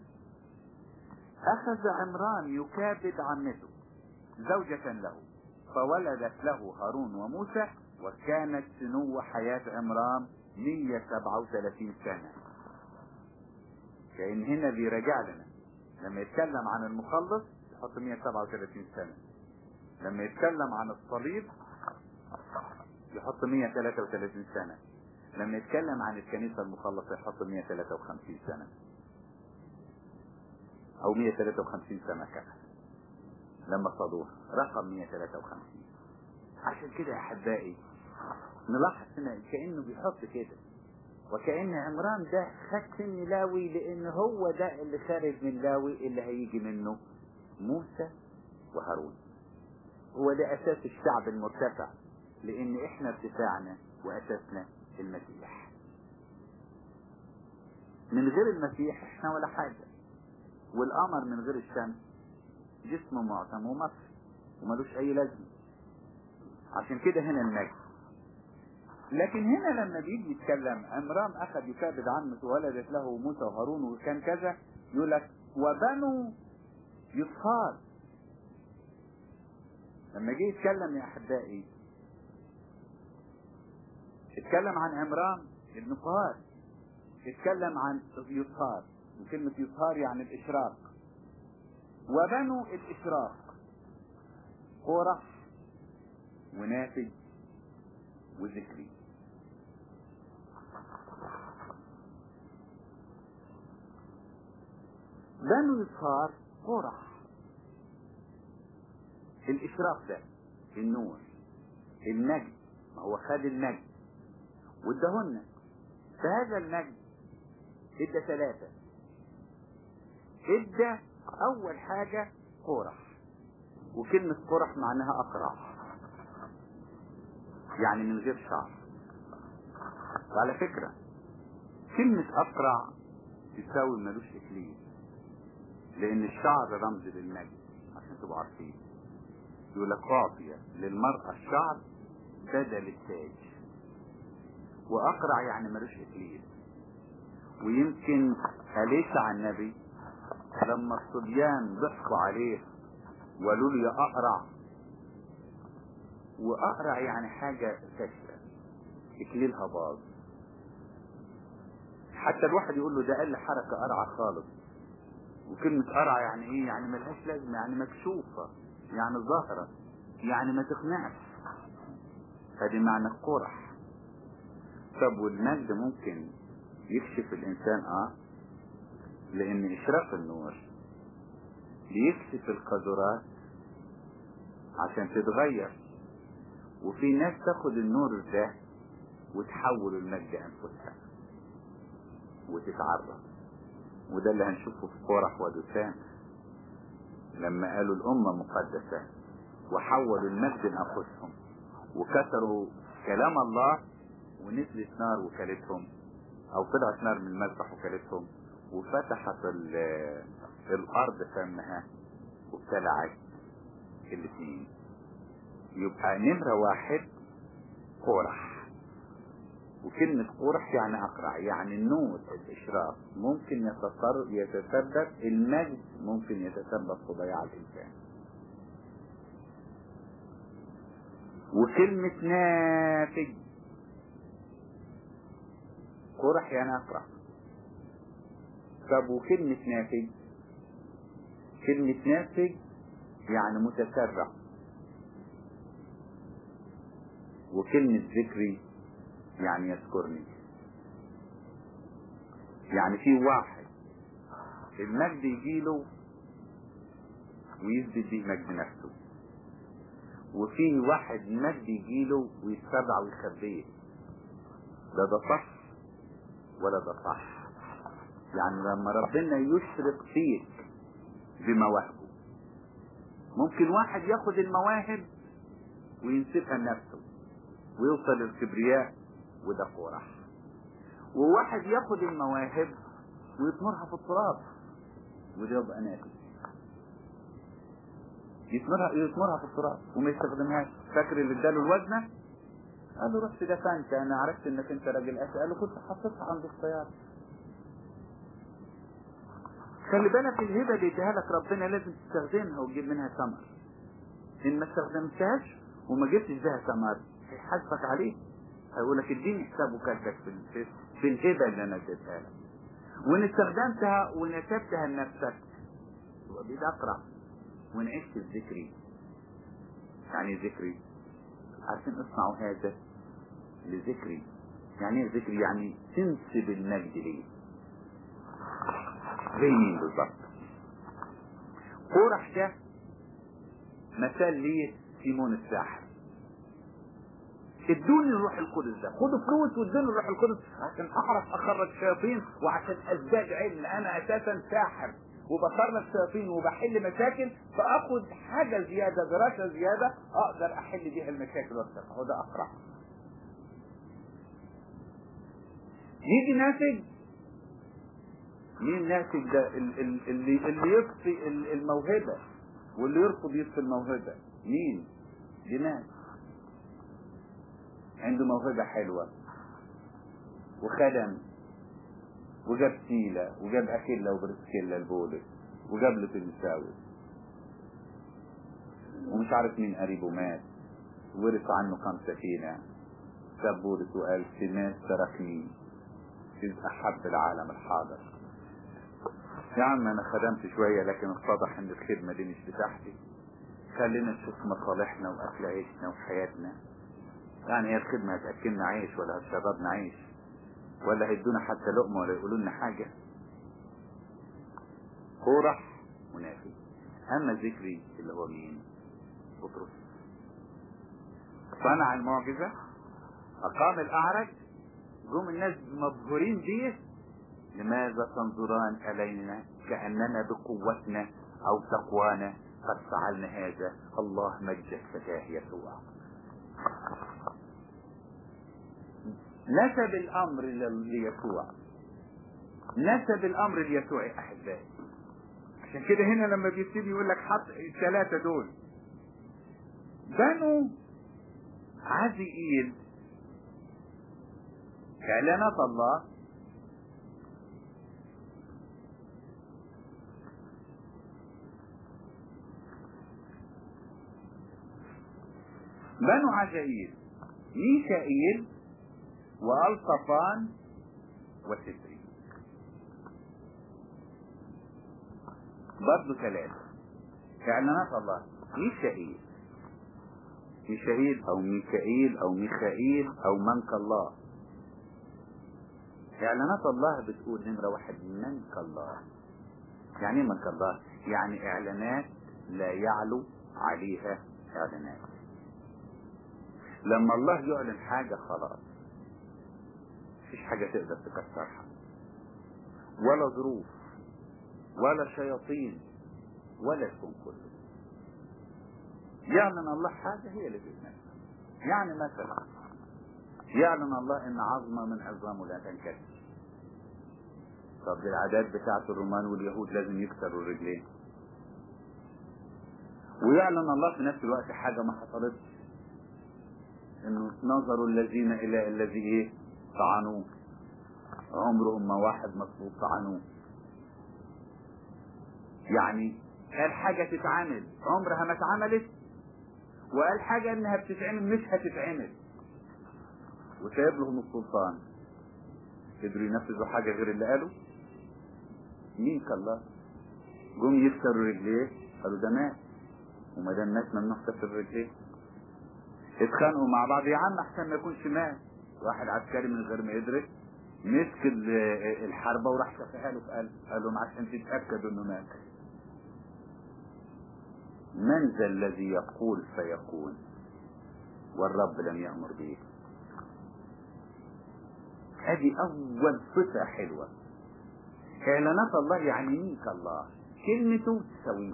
اخذ عمران يكابد عمته زوجة له فولدت له هارون وموسى وكانت سنو حياة عمران 137 سنة كأن هنا بيراجع لنا لما يتكلم عن المخلص يحط 137 سنة لما يتكلم عن الصليب يحط 133 سنة لما يتكلم عن الكنيسة المخلصة يحط 153 سنة او 153 سنة كمان لما صادوها رقم 153 عشان كده يا احبائي نلاحظ هنا كأنه بيحط كده وكأن عمران ده خد سن لاوي لان هو ده اللي خارج من لاوي اللي هيجي منه موسى وهارون هو ده اساس الشعب المرتفع لان احنا ارتفاعنا واساسنا المسيح من غير المسيح احنا ولا حاجة والقمر من غير الشمس جسم معتم ومصر وملوش اي لازمة عشان كده هنا المجد لكن هنا لما بيجي يتكلم عمران اخذ يكابد عمته وولدت له موسى وهارون وكان كذا يقول لك وبنو يصهار لما جه يتكلم يا احبائي اتكلم عن عمران ابن قهار اتكلم عن يصهار وكلمة يصهار يعني الاشراق وبنو الاشراق قرح ونافج وذكري بنو يصهار قرح الاشراق ده النور النجم ما هو خد النجم وادهن فهذا النجم ادى ثلاثة ادى اول حاجة قرح وكلمة قرح معناها اقرع يعني من غير شعر وعلى فكرة كلمة اقرع تساوي ملوش اكليل لان الشعر رمز للنجم عشان تبقوا عارفين يقول لك قاضية للمرأة الشعر بدل التاج واقرع يعني ملوش اكليل ويمكن قالت عن النبي لما الصبيان ضحكوا عليه وقالوا له يا اقرع واقرع يعني حاجة فاشلة اكليلها باظ حتى الواحد يقول له ده قال لي حركة قرعة خالص وكلمة قرعة يعني ايه يعني ملهاش لازمة يعني مكشوفة يعني ظاهرة يعني ما تقنعش هذه معنى القرح طب والمجد ممكن يكشف الانسان اه لان اشراق النور بيكشف القذرات عشان تتغير وفي ناس تاخد النور ده وتحول المجد انفسها وتتعرض وده اللي هنشوفه في قرح ودثان لما قالوا الأمة مقدسة وحولوا المجد لأنفسهم وكسروا كلام الله ونزلت نار وكلتهم او طلعت نار من المذبح وكلتهم وفتحت الارض فمها وابتلعت الاثنين يبقى نمرة واحد قرح وكلمة قرح يعني أقرع يعني النور الإشراف ممكن يتسبب المجد ممكن يتسبب في ضياع الإنسان وكلمة نافج قرح يعني أقرع طب وكلمة نافج كلمة نافج يعني متسرع وكلمة ذكري يعني يذكرني يعني في واحد المجد يجيله ويثبت بيه مجد نفسه وفي واحد مجد يجيله ويتبع ويخبيه لا ده صح ولا ده صح يعني لما ربنا يشرق فيك بمواهبه ممكن واحد ياخد المواهب وينسبها لنفسه ويوصل للكبرياء وده قرح وواحد ياخد المواهب ويطمرها في التراب وده يبقى نافذ يثمرها يثمرها في التراب وما يستخدمهاش فاكر اللي اداله الوزنه قال له رحت دفنت انا عرفت انك انت راجل اسى قال له كنت حطيتها عند السيارة خلي بالك الهبه اللي اديها لك ربنا لازم تستخدمها وتجيب منها ثمر ان ما استخدمتهاش وما جبتش بها ثمر هيحاسبك عليه هيقول لك اديني حساب وكالتك في, في الهبه اللي انا اديتها لك وان استخدمتها ونسبتها لنفسك يبقى بيدي اقرا وان عشت الذكري يعني ذكري عشان اصنعوا هذا لذكري يعني ايه ذكري يعني تنسب المجد ليه زي مين بالظبط قرح ده مثال ليه سيمون الساحر ادوني الروح القدس ده خدوا فلوس وادوني الروح القدس عشان اعرف اخرج شياطين وعشان ازداد علم انا اساسا ساحر وبخرج شياطين وبحل مشاكل فاخد حاجة زيادة دراسة زيادة اقدر احل بيها المشاكل والثقة وده اقرع يجي ناتج مين ناتج ده اللي اللي يطفي الموهبة واللي يرفض يطفي الموهبة مين دماغ عنده موهبة حلوة وخدم وجاب سيلة وجاب أكيلا وبرسكيلا البولس وجاب له تلمساوي ومش عارف مين قريبه مات ورث عنه كم سفينة ساب بولس وقال في ناس تركني في أحب العالم الحاضر يا عم أنا خدمت شوية لكن اتضح إن الخدمة دي مش بتاعتي خلينا نشوف مصالحنا وأكل عيشنا وحياتنا يعني هي الخدمة هتأكلنا عيش ولا هتشربنا عيش ولا هيدونا حتى لقمة ولا يقولوا لنا حاجة قرح منافي أما ذكري اللي هو مين بطرس صنع المعجزة أقام الأعرج جم الناس مبهورين بيه لماذا تنظران إلينا كأننا بقوتنا أو تقوانا قد فعلنا هذا الله مجد فتاه يسوع نسب الامر ليسوع نسب الامر ليسوع يا احبائي عشان كده هنا لما بيبتدي يقول لك حط الثلاثه دول بنو عزيئيل اعلانات الله بنو عزائيل ميشائيل والطفان وستري برضه ثلاثة اعلانات الله ميشائيل ميشائيل او ميكائيل او ميخائيل او منك الله اعلانات الله بتقول نمرة واحد منك الله يعني ايه منك الله يعني اعلانات لا يعلو عليها اعلانات لما الله يعلن حاجة خلاص مفيش حاجة تقدر تكسرها ولا ظروف ولا شياطين ولا الكون كله يعلن الله حاجة هي اللي تتنفذ يعني مثلا يعلن الله ان عظمة من عظامه لا تنكسر طب العادات بتاعت الرومان واليهود لازم يكسروا الرجلين ويعلن الله في نفس الوقت حاجة ما حصلتش انه نظروا الذين الى الذي ايه طعنوه عمرهم ما واحد مطلوب طعنوه يعني قال حاجة تتعمل عمرها ما اتعملت وقال حاجة انها بتتعمل مش هتتعمل وسايب لهم السلطان قدروا ينفذوا حاجة غير اللي قالوا مين كالله جم يكسروا رجليه قالوا ده مات وما دام مات ممنوع كسر رجليه اتخانقوا مع بعض يا عم احسن ما يكونش مات واحد عسكري من غير ما يدرك مسك الحربة وراح شافها له في قلب قال لهم عشان تتأكدوا انه مات من ذا الذي يقول فيكون والرب لم يأمر به ادي اول صفة حلوة اعلانات الله يعني مين كالله كلمته تسويه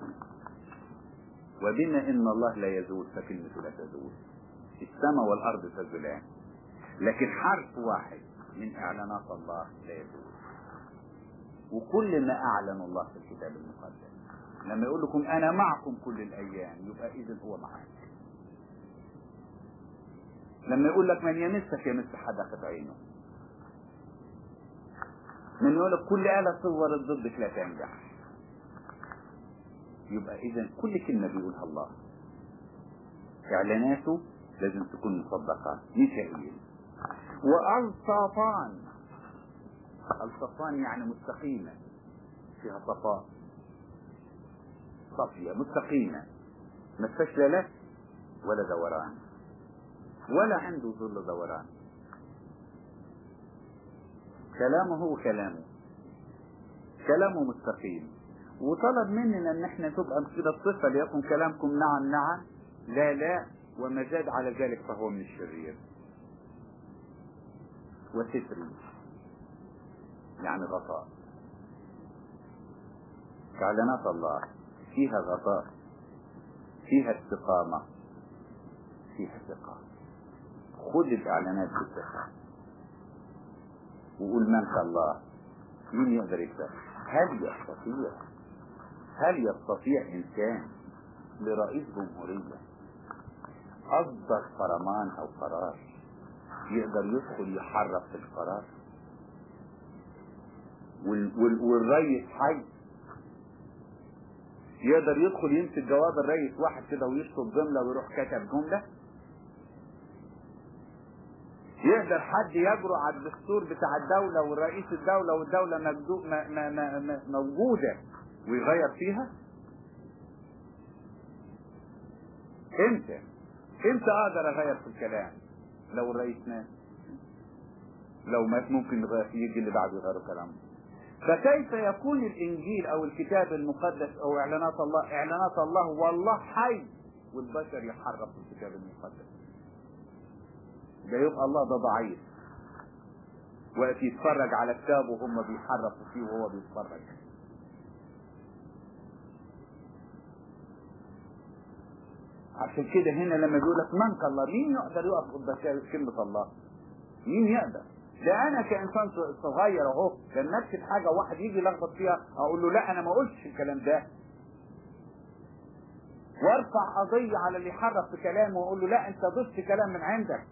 وبما ان الله لا يزول فكلمته لا تزول السماء والارض تزولان لكن حرف واحد من اعلانات الله لا يزول وكل ما اعلن الله في الكتاب المقدس لما يقول لكم انا معكم كل الايام يبقى اذا هو معاك لما يقول لك من يمسك يمس حدقة عينه من يقول لك كل آلة صورت ضدك لا تنجح يبقى اذا كل كلمة بيقولها الله اعلاناته لازم تكون مصدقة ميكائيل والصافان الصفان يعني مستقيمة فيها صفاء صافية مستقيمة ما فيهاش لا لف ولا دوران ولا عنده ظل دوران كلامه هو كلامه كلامه مستقيم وطلب مننا ان احنا تبقى كده الصفة ليكن كلامكم نعم نعم لا لا وما زاد على ذلك فهو من الشرير وستر يعني غطاء اعلانات الله فيها غطاء فيها استقامة فيها ثقة خذ الاعلانات بالثقة وقول من الله مين يقدر يكتب هل يستطيع هل يستطيع انسان لرئيس جمهورية اصدر فرمان او قرار يقدر يدخل يحرك في القرار وال وال والرئيس حي يقدر يدخل يمسك جواب الرئيس واحد كده ويشطب جملة ويروح كتب جملة يقدر حد يجرؤ على الدستور بتاع الدولة والرئيس الدولة والدولة مجدو ما ما ما ما موجودة ويغير فيها امتى امتى اقدر اغير في الكلام لو الرئيس مات لو مات ممكن نغير فيه يجي اللي بعده يغيروا كلامه فكيف يكون الانجيل او الكتاب المقدس او اعلانات الله اعلانات الله والله حي والبشر يحرف في الكتاب المقدس ده يبقى الله ده ضعيف واقف يتفرج على كتابه وهم بيحرفوا فيه وهو بيتفرج عشان كده هنا لما بيقول لك من الله مين يقدر يقف قدام كلمة الله مين يقدر ده انا كانسان صغير اهو لما اكتب حاجه واحد يجي يلخبط فيها اقول له لا انا ما قلتش الكلام ده وارفع قضيه على اللي حرف في كلامه واقول له لا انت ضفت كلام من عندك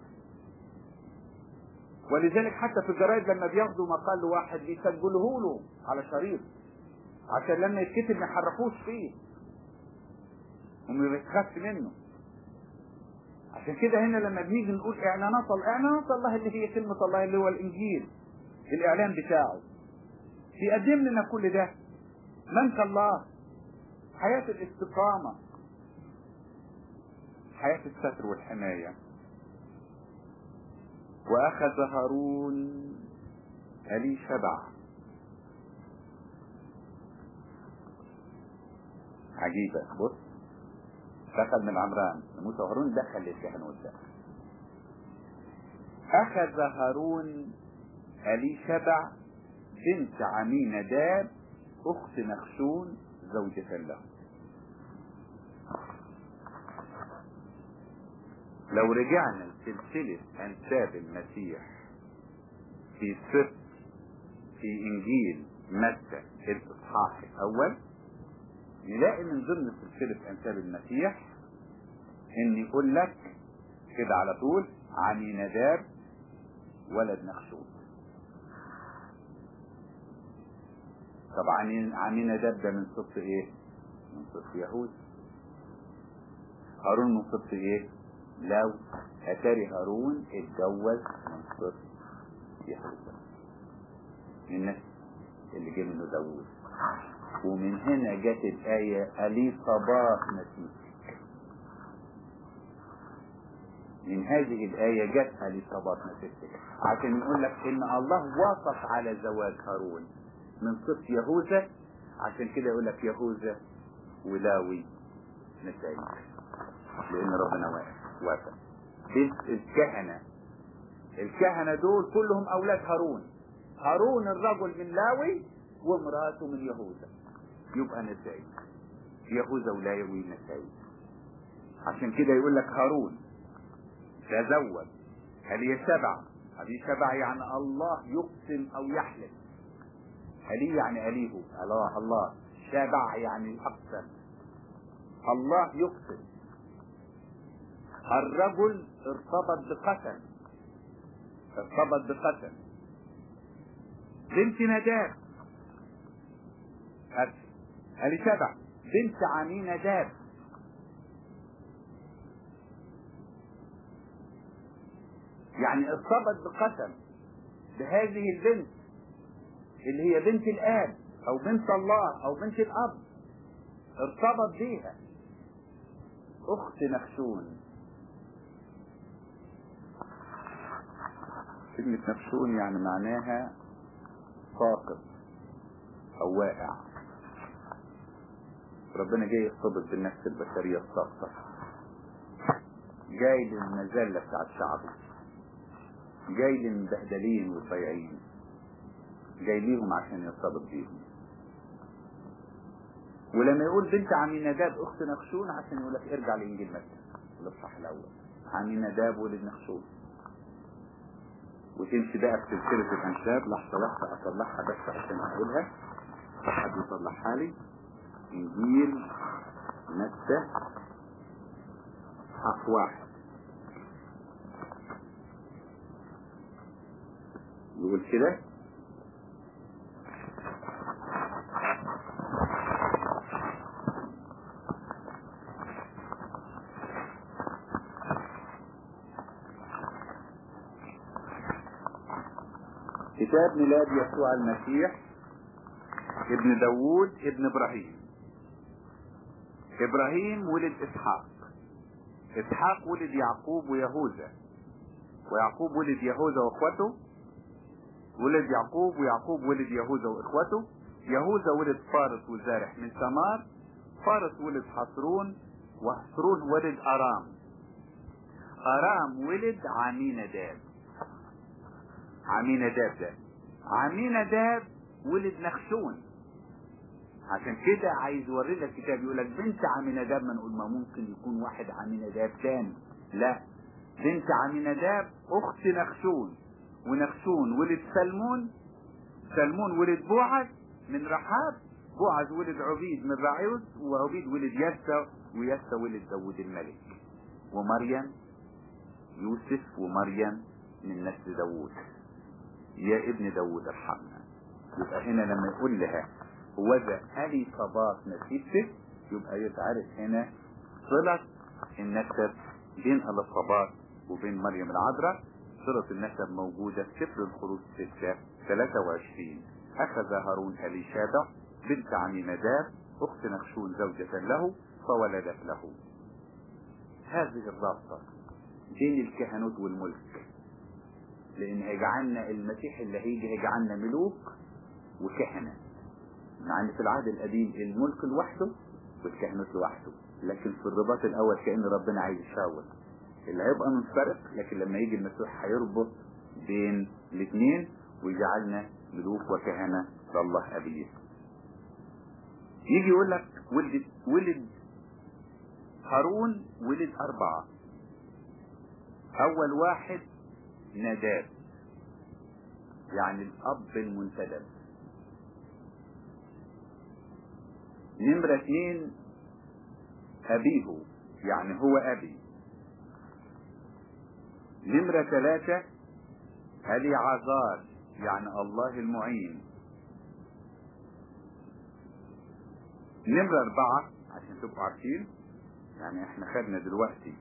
ولذلك حتى في الجرايد لما بياخدوا مقال واحد بيسجلوه له على شريط عشان لما يتكتب ما يحرفوش فيه وما يتخافش منه عشان كده هنا لما بنيجي نقول اعلانات الله اعلانات الله اللي هي كلمة الله اللي هو الانجيل الاعلان بتاعه بيقدم لنا كل ده من الله حياة الاستقامة حياة الستر والحماية واخذ هارون الي شبع عجيبة بص دخل من عمران موسى وهارون دخل للكهنوت ده اخذ هارون الي شبع بنت عمي نداب اخت نخشون زوجة له لو رجعنا لسلسلة أنساب المسيح في سفر في إنجيل متى الإصحاح الأول نلاقي من ضمن سلسلة أنساب المسيح إن يقول لك كده على طول عمي نداب ولد نخشوت طبعا عمي نداب ده من صف ايه من صف يهود هارون من صف ايه لو اتاري هارون اتجوز من صف يهوذا من الناس اللي جه منه داوود ومن هنا جت الآية أليصابات نسيتك من هذه الآية جت أليصابات نسيتك عشان يقول لك إن الله وافق على زواج هارون من صف يهوذا عشان كده يقول لك يهوذا ولاوي نسائي لأن ربنا واقف وافق الكهنة الكهنة دول كلهم أولاد هارون هارون الرجل من لاوي وامراته من يهوذا يبقى نسائي يهوذا ولاوي نسائي عشان كده يقول لك هارون تزوج هل سبع هذه سبع يعني الله يقسم او يحلف هلي يعني أليه الله الله شبع يعني أقسم الله يقسم الرجل ارتبط بقسم ارتبط بقسم بنت نداب هل سبع بنت عمي نداب يعني ارتبط بقسم بهذه البنت اللي هي بنت الاب او بنت الله او بنت الاب ارتبط بيها اخت نخشون كلمة نخشون يعني معناها ساقط او واقع ربنا جاي يرتبط بالنفس البشرية الساقطة جاي للمذلة بتاعت شعبه جاي للمبهدلين والضيعين جاي ليهم عشان يرتبط بيهم ولما يقول بنت عمي نداب اخت نخشون عشان يقول لك ارجع لانجيل متى الاصحاح الاول عمي نداب ولد نخشون وتمشي بقى في سلسلة الأنساب لحظة لحظة أطلعها بس عشان أقولها حد يطلعها لي إنجيل متى حق واحد يقول كده كتاب ميلاد يسوع المسيح ابن داوود ابن ابراهيم ابراهيم ولد اسحاق اسحاق ولد يعقوب ويهوذا ويعقوب ولد يهوذا واخوته ولد يعقوب ويعقوب ولد يهوذا واخوته يهوذا ولد فارس وزارح من ثمار فارس ولد حصرون وحصرون ولد ارام ارام ولد عميناداب عميناداب ده عميناداب ولد نخشون عشان كده عايز يوري لك الكتاب يقول لك بنت عميناداب ما نقول ما ممكن يكون واحد عميناداب تاني لا بنت عميناداب اخت نخشون ونخشون ولد سلمون سلمون ولد بوعز من رحاب بوعز ولد عبيد من رعيوز وعبيد ولد يسى ويسى ولد داود الملك ومريم يوسف ومريم من نسل داود يا ابن داود ارحمنا يبقى هنا لما يقول لها وذا ألي صباط نسيبتك يبقى يتعرف هنا صلة النسب بين الصباط وبين مريم العذراء صلة النسب موجودة في سفر الخروج 6 23 أخذ هارون أليشابع بنت عمي نداب أخت نخشون زوجة له فولدت له هذه الرابطة بين الكهنوت والملك لأن هيجعلنا المسيح اللي هيجي هيجعلنا ملوك وكهنة مع ان في العهد القديم الملك لوحده والكهنوت لوحده لكن في الرباط الاول كأن ربنا عايز يشاور اللي هيبقى منفرق لكن لما يجي المسيح هيربط بين الاثنين ويجعلنا ملوك وكهنة لله أبيه يجي يقول لك ولد ولد هارون ولد أربعة اول واحد نداب يعني الاب المنتدب نمرة اثنين ابيه يعني هو ابي نمرة ثلاثة الي عذار يعني الله المعين نمرة اربعة عشان تبقوا عارفين يعني احنا خدنا دلوقتي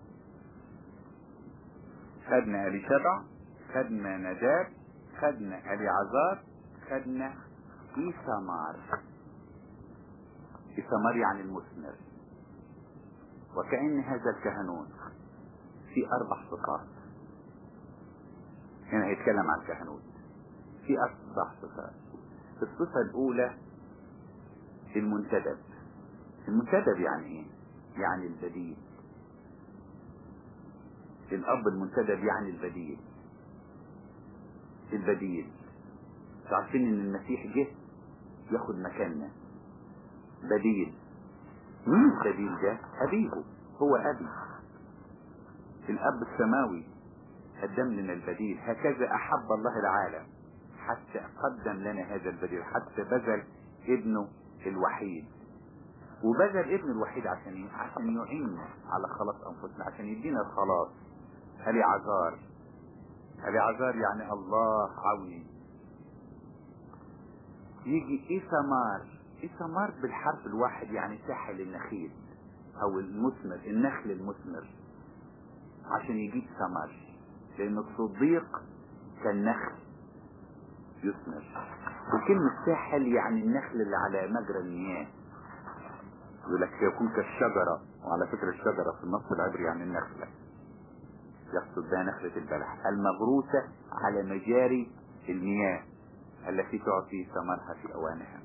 خدنا الي شبع خدنا نداب خدنا الي عذار خدنا ايثمار ايثمار يعني المثمر وكأن هذا الكهنوت في اربع صفات هنا هيتكلم عن الكهنوت في اربع صفات الصفة الاولى المنتدب المنتدب يعني ايه يعني البديل الاب المنتدب يعني البديل البديل عارفين ان المسيح جه ياخد مكاننا بديل مين البديل ده ابيه هو ابي الاب السماوي قدم لنا البديل هكذا احب الله العالم حتى قدم لنا هذا البديل حتى بذل ابنه الوحيد وبذل ابن الوحيد عشان ايه؟ عشان يعيننا على خلاص انفسنا عشان يدينا الخلاص هلي عذار هلي عذار يعني الله عوني يجي ايثمار ايثمار بالحرف الواحد يعني ساحل النخيل او المثمر النخل المثمر عشان يجيب ثمر لان الصديق كالنخل يثمر وكلمة ساحل يعني النخل اللي على مجرى المياه يقول لك يكون كالشجرة وعلى فكرة الشجرة في النص العبري يعني النخلة يقصد بها نخلة البلح المغروسة على مجاري المياه التي تعطي ثمرها في أوانها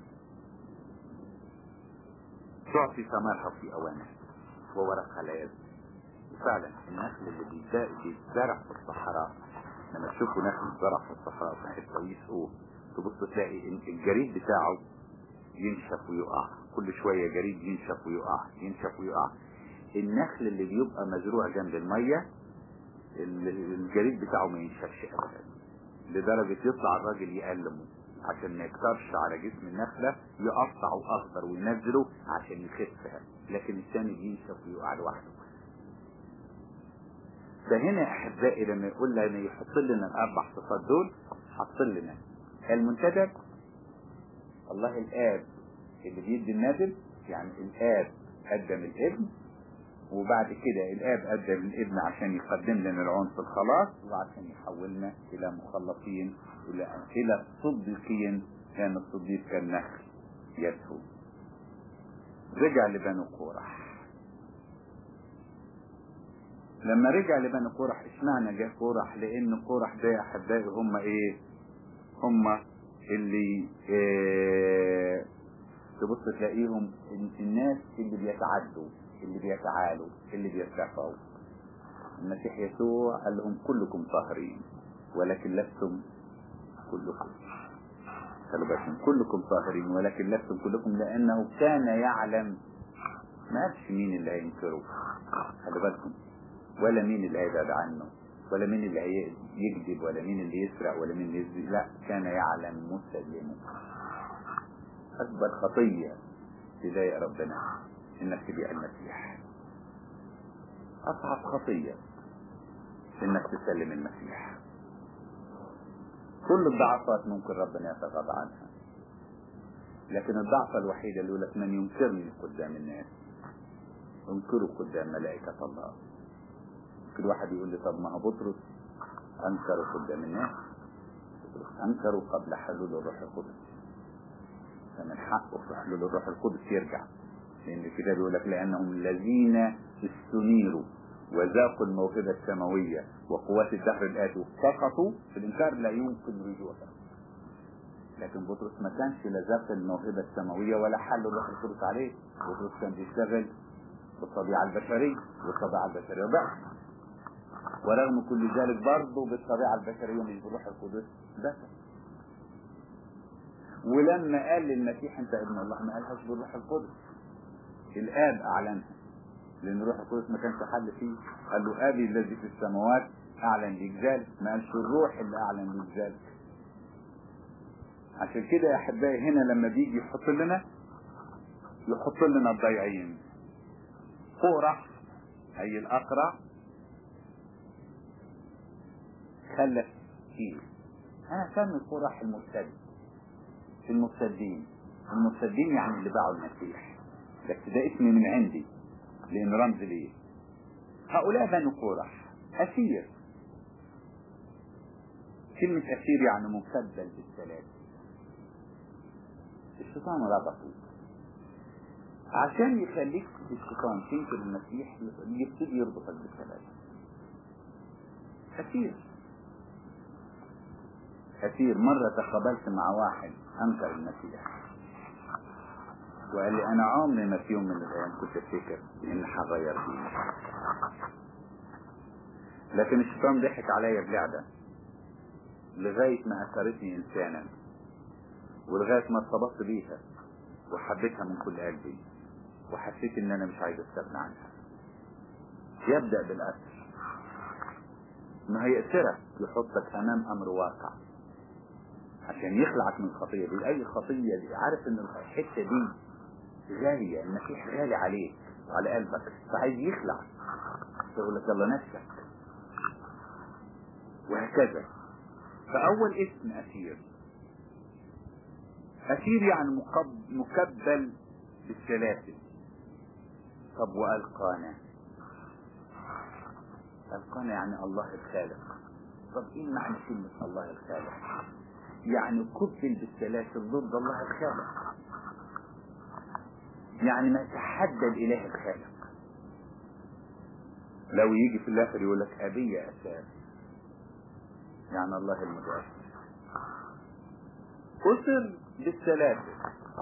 تعطي ثمرها في أوانها وورقها لا يزن وفعلا النخل اللي بيتزرع في الصحراء لما تشوفوا نخل زرع في الصحراء في حته ويسقوه تبص تلاقي الجريد بتاعه ينشف ويقع كل شويه جريد ينشف ويقع ينشف ويقع النخل اللي بيبقى مزروع جنب الميه الجريد بتاعه ما ينشفش ابدا لدرجه يطلع الراجل يقلمه عشان ما يكترش على جسم النخله يقطعه اخضر وينزله عشان يخفها لكن الثاني بينشف ويقع لوحده فهنا احبائي لما يقول لنا يحط لنا الاربع صفات دول حط لنا المنتدب الله الاب اللي بيدي الندب يعني الاب قدم الابن وبعد كده الاب قدم الابن عشان يقدم لنا العون في الخلاص وعشان يحولنا الى مخلصين الى الى صديقين كان الصديق كالنخل يدهو رجع لبنو قورح لما رجع لبني قرح اشمعنى جه قرح لان قرح ده يا احبائي هم ايه هم اللي إيه تبص تلاقيهم الناس اللي بيتعدوا اللي بيتعالوا اللي بيرتفعوا المسيح يسوع قال لهم كلكم طاهرين ولكن لستم كلكم خلوا بالكم كلكم طاهرين ولكن لستم كلكم لانه كان يعلم ما قالش مين اللي هينكره خلوا بالكم ولا مين اللي هيبعد عنه ولا مين اللي هيكذب ولا مين اللي يسرق ولا مين اللي يزني لا كان يعلم مسلمه أكبر خطية تضايق ربنا إنك تبيع المسيح أصعب خطية إنك تسلم المسيح كل الضعفات ممكن ربنا يتغاضى عنها لكن الضعفة الوحيدة اللي لك من ينكرني قدام الناس انكره قدام ملائكة الله كل واحد يقول لي طب ما هو بطرس انكروا قدام الناس انكروا قبل حلول الروح القدس فمن حقه في حلول الروح القدس يرجع لان الكتاب يقول لك لانهم الذين استنيروا وذاقوا الموهبة السماوية وقوات الدهر الآتي سقطوا في الإنكار لا يمكن رجوعهم لكن بطرس ما كانش لا ذاق الموهبة السماوية ولا حل الروح القدس عليه بطرس كان بيشتغل بالطبيعة البشرية والطبيعة البشرية ضعف ورغم كل ذلك برضه بالطبيعة البشرية مش بالروح القدس بس ولما قال للمسيح انت ابن الله ما قالهاش بالروح القدس الاب اعلنها لان روح القدس ما كانش حل فيه قال له ابي الذي في السماوات اعلن ليك ذلك ما قالش الروح اللي اعلن ليك ذلك عشان كده يا احبائي هنا لما بيجي يحط لنا يحط لنا الضيعين قرح اي الاقرع خلف كيل انا سمي قرح المرتد المرتدين المرتدين يعني اللي باعوا المسيح بس ده اسمي من عندي لان رمز ليه هؤلاء بنو قرح اسير كلمة اسير يعني مكبل بالسلاسل الشيطان ربطه عشان يخليك الشيطان تنكر المسيح يبتدي يربطك بالسلاسل اسير كثير مرة تقابلت مع واحد أنكر المسيح وقال لي أنا عمري ما في يوم من الأيام كنت أفتكر إن هغير ديني لكن الشيطان ضحك عليا بلعبة لغاية ما أثرتني إنسانا ولغاية ما ارتبطت بيها وحبيتها من كل قلبي وحسيت إن أنا مش عايز أستغنى عنها يبدأ بالأثر ما هيأثرك يحطك أمام أمر واقع عشان يخلعك من الخطية دي أي خطية دي عارف إن الحتة دي غالية المسيح غالي عليك وعلى قلبك فعايز يخلع يقول لك يلا نفسك وهكذا فأول اسم أسير أسير يعني مقب... مكبل بالسلاسل طب وألقانا ألقانا يعني الله الخالق طب إيه معنى كلمة الله الخالق يعني كبل بالسلاسل ضد الله الخالق يعني ما تحدى الاله الخالق لو يجي في الاخر يقول لك ابي يا اساس يعني الله المتوفى أسر بالسلاسل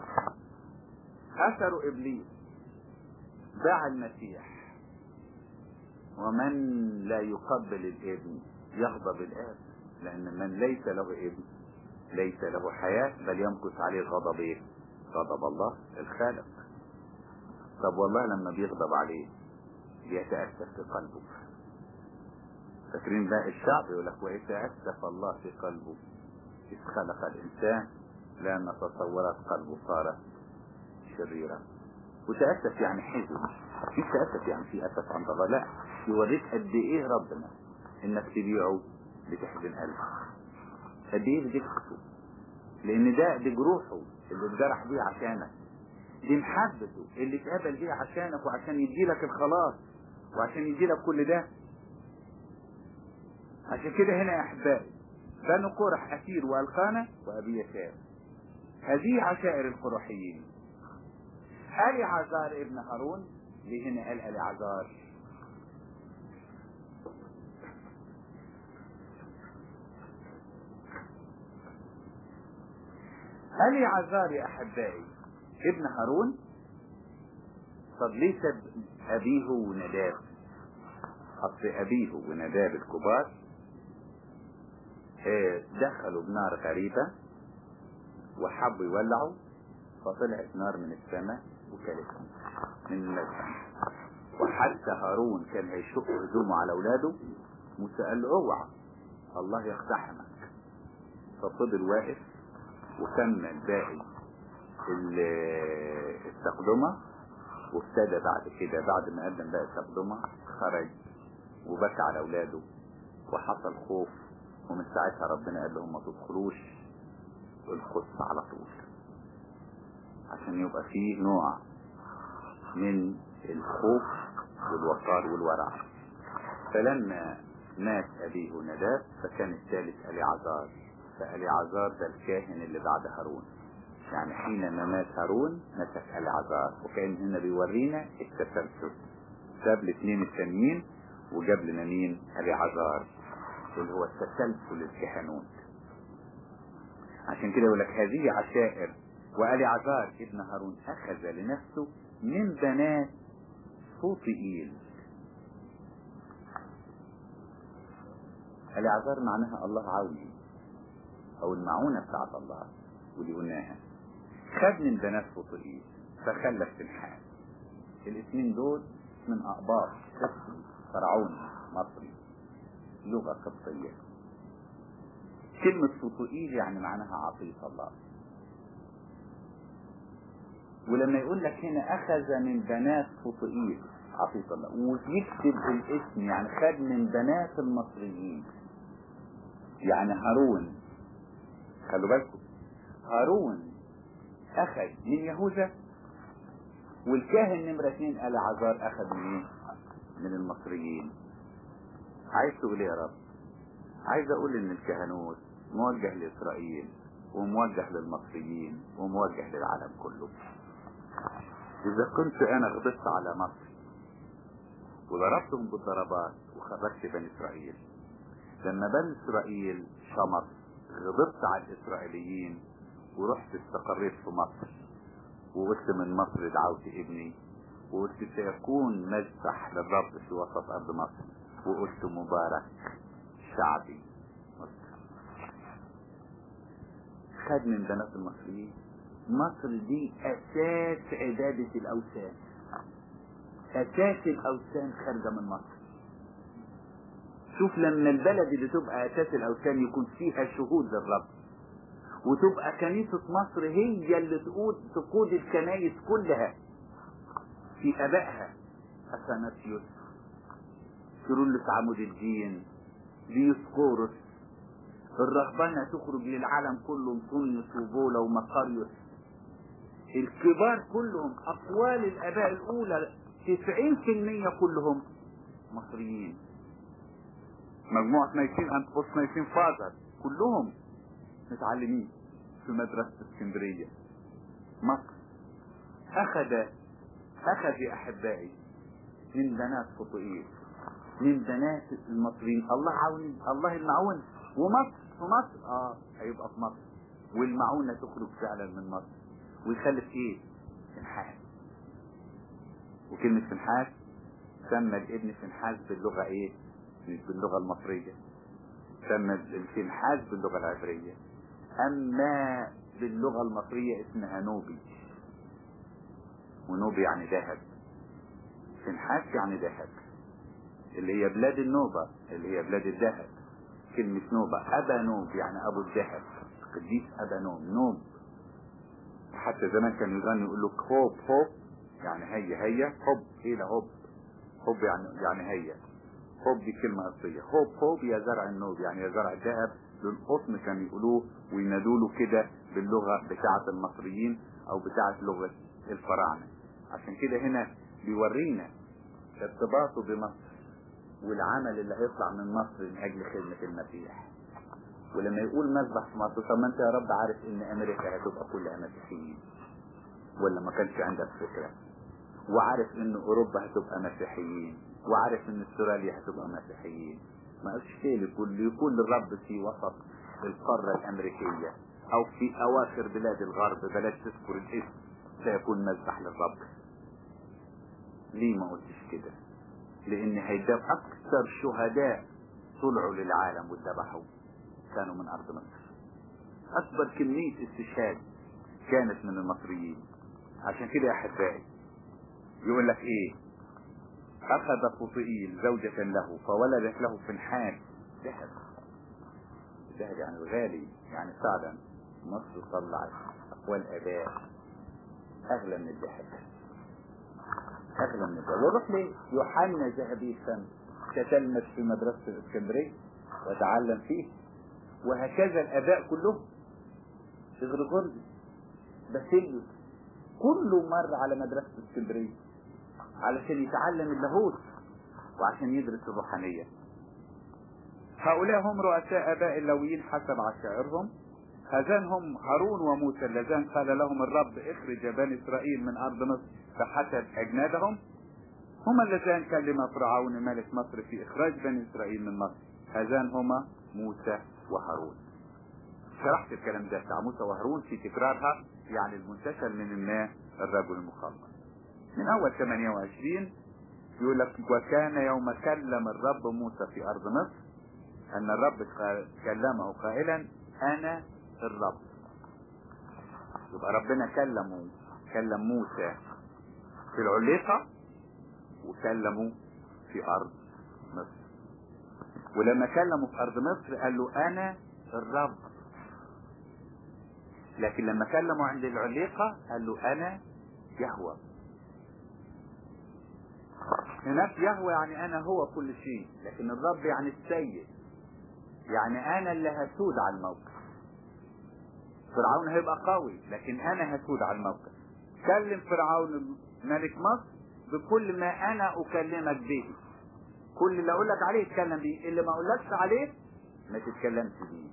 أثر إبليس باع المسيح ومن لا يقبل الابن يغضب الآب لأن من ليس له ابن ليس له حياة بل يمكث عليه غضب ايه غضب الله الخالق طب والله لما بيغضب عليه بيتأسف في قلبه فاكرين بقى الشعب يقول لك ويتأسف الله في قلبه إذ خلق الإنسان لأن تصورت قلبه صارت شريرة وتأسف يعني حزن مش تأسف يعني في أسف عند الله لا يوريك قد إيه ربنا إنك تبيعه بتحزن قلبك قد ايه بتكسبه لان ده دي جروحه اللي اتجرح بيه عشانك دي محبته اللي اتقبل بيه عشانك وعشان يديلك الخلاص وعشان يديلك كل ده عشان كده هنا يا احبائي بنو قرح اسير والقانا وابي يسار هذه عشائر القرحيين الي عزار ابن هارون ليه هنا قال الي عزار ألي عزار يا أحبائي ابن هارون طب ليه سب أبيه ونداب أصل أبيه ونداب الكبار دخلوا بنار غريبة وحبوا يولعوا فطلعت نار من السماء وكلتهم من المذبح وحتى هارون كان هيشق هدومه على اولاده موسى قال له اوعى الله يقتحمك ففضل واقف وكمل باقي التقدمة وابتدى بعد كده بعد ما قدم باقي التقدمة خرج وبكى على اولاده وحصل خوف ومن ساعتها ربنا قال لهم ما تدخلوش القدس على طول عشان يبقى فيه نوع من الخوف والوقار والورع فلما مات أبيه نداب فكان الثالث أليعزار فأليعزار ده الكاهن اللي بعد هارون يعني حينما مات هارون مسك أليعزار وكان هنا بيورينا التسلسل ساب الاثنين التانيين وجاب لنا مين أليعزار اللي هو التسلسل الكهنوت عشان كده يقول لك هذه عشائر وأليعزار ابن هارون أخذ لنفسه من بنات فوطئيل الإعذار معناها الله عوني أو المعونة بتاعت الله ودي قلناها خد من بنات فوطئيل فخلف في الحال الاثنين دول من أقباط اسم فرعوني مصري لغة قبطية كلمة فطوئيل يعني معناها عطية الله ولما يقول لك هنا أخذ من بنات فطوئيل عطية الله ويكتب الاسم يعني خد من بنات المصريين يعني هارون خلوا بالكم هارون أخذ من يهوذا والكاهن نمرة اثنين العذار أخذ من ايه؟ من المصريين عايز تقول ايه يا رب عايز اقول ان الكهنوت موجه لاسرائيل وموجه للمصريين وموجه للعالم كله اذا كنت انا غضبت على مصر وضربتهم بالضربات وخبرت بني اسرائيل لما بني اسرائيل شمط غضبت على الاسرائيليين ورحت استقريت في مصر وقلت من مصر دعوت ابني وقلت سيكون مذبح للرب في وسط ارض مصر وقلت مبارك شعبي مصر خد من بنات المصريين مصر دي اساس عبادة الاوثان اساس الاوثان خارجة من مصر شوف لما البلد اللي تبقى اساس الاوثان يكون فيها شهود للرب وتبقى كنيسة مصر هي اللي تقود تقود الكنايس كلها في ابائها اثناسيوس كيرلس عمود الدين ديسقورس الرهبنة تخرج للعالم كله انطونيوس وبولا ومقاريوس الكبار كلهم اقوال الاباء الاولى 90% كلهم مصريين مجموعة نايسين انتبوس نايسين فازر كلهم متعلمين في مدرسة اسكندرية مصر اخذ اخذ يا احبائي من بنات فطئيل من بنات المصريين الله عوني الله المعون ومصر في مصر اه هيبقى في مصر والمعونة تخرج فعلا من مصر ويخلف ايه فنحاس وكلمة فنحاس سمى الابن فنحاس باللغة ايه باللغة المصرية سمى الفنحاس باللغة العبرية اما باللغة المصرية اسمها نوبي ونوبي يعني ذهب فنحاس يعني ذهب اللي هي بلاد النوبة اللي هي بلاد الذهب كلمة نوبة أبا نوب يعني أبو الذهب قديس أبا نوب نوب حتى زمان كان يغني يقول لك هوب هوب يعني هيا هيا هوب إلى هوب هوب يعني يعني هيا هوب دي كلمة أصلية هوب هوب يا زرع النوب يعني يا زرع الذهب للقطن كانوا يقولوه وينادوا له كده باللغة بتاعة المصريين أو بتاعة لغة الفراعنة عشان كده هنا بيورينا ارتباطه بمصر والعمل اللي هيطلع من مصر من اجل خدمة المسيح ولما يقول مذبح في مصر طب ما انت يا رب عارف ان امريكا هتبقى كلها مسيحيين ولا ما كانش عندك فكرة وعارف ان اوروبا هتبقى مسيحيين وعارف ان استراليا هتبقى مسيحيين ما قالش شيء لكل يكون الرب في وسط القارة الامريكية او في اواخر بلاد الغرب بلاش تذكر الاسم سيكون مذبح للرب ليه ما قلتش كده لان هيداب اكثر شهداء طلعوا للعالم واتذبحوا كانوا من ارض مصر اكبر كمية استشهاد كانت من المصريين عشان كده يا احبائي يقول لك ايه اخذ فطئيل زوجة له فولدت له فنحاس ذهب الذهب يعني الغالي يعني فعلا مصر طلعت اقوال اباء اغلى من الذهب اغلى من الذهب وروح لي يوحنا ذهبي الفم تتلمذ في مدرسة الاسكندرية وتعلم فيه وهكذا الاباء كلهم غريغوري باسيليوس كله مر على مدرسة اسكندرية علشان يتعلم اللاهوت وعشان يدرس الروحانية هؤلاء هم رؤساء اباء اللويين حسب عشائرهم هذان هم هارون وموسى اللذان قال لهم الرب اخرج بني اسرائيل من ارض مصر فحسب اجنادهم هما اللذان كلم فرعون ملك مصر في اخراج بني اسرائيل من مصر هذان هما موسى وهارون شرحت الكلام ده بتاع موسى وهارون في تكرارها يعني المنتشر من الماء الرجل المخلص من اول 28 يقول لك وكان يوم كلم الرب موسى في ارض مصر ان الرب كلمه قائلا انا الرب يبقى ربنا كلمه كلم موسى في العليقة وكلموا في ارض مصر ولما كلموا في ارض مصر قال له انا الرب لكن لما كلموا عند العليقة قال له انا يهوى هناك يهوى يعني انا هو كل شيء لكن الرب يعني السيد يعني انا اللي هسود على الموقف فرعون هيبقى قوي لكن انا هسود على الموقف كلم فرعون ملك مصر بكل ما انا اكلمك به كل اللي اقول لك عليه اتكلم بيه اللي ما اقولكش عليه ما تتكلمش بيه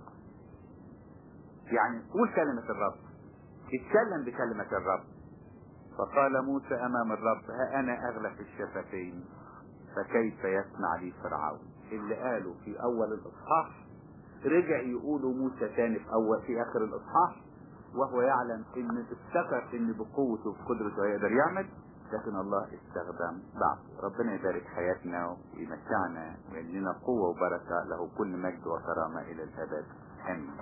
يعني قول كلمة الرب اتكلم بكلمة الرب فقال موسى امام الرب ها انا اغلف الشفتين فكيف يسمع لي فرعون اللي قالوا في اول الاصحاح رجع يقولوا موسى تاني في اول في اخر الاصحاح وهو يعلم ان افتكر ان بقوته وبقدرته هيقدر يعمل لكن الله استخدم ضعف ربنا يبارك حياتنا ويمتعنا ويدينا قوة وبركة له كل مجد وكرامة الى الابد امين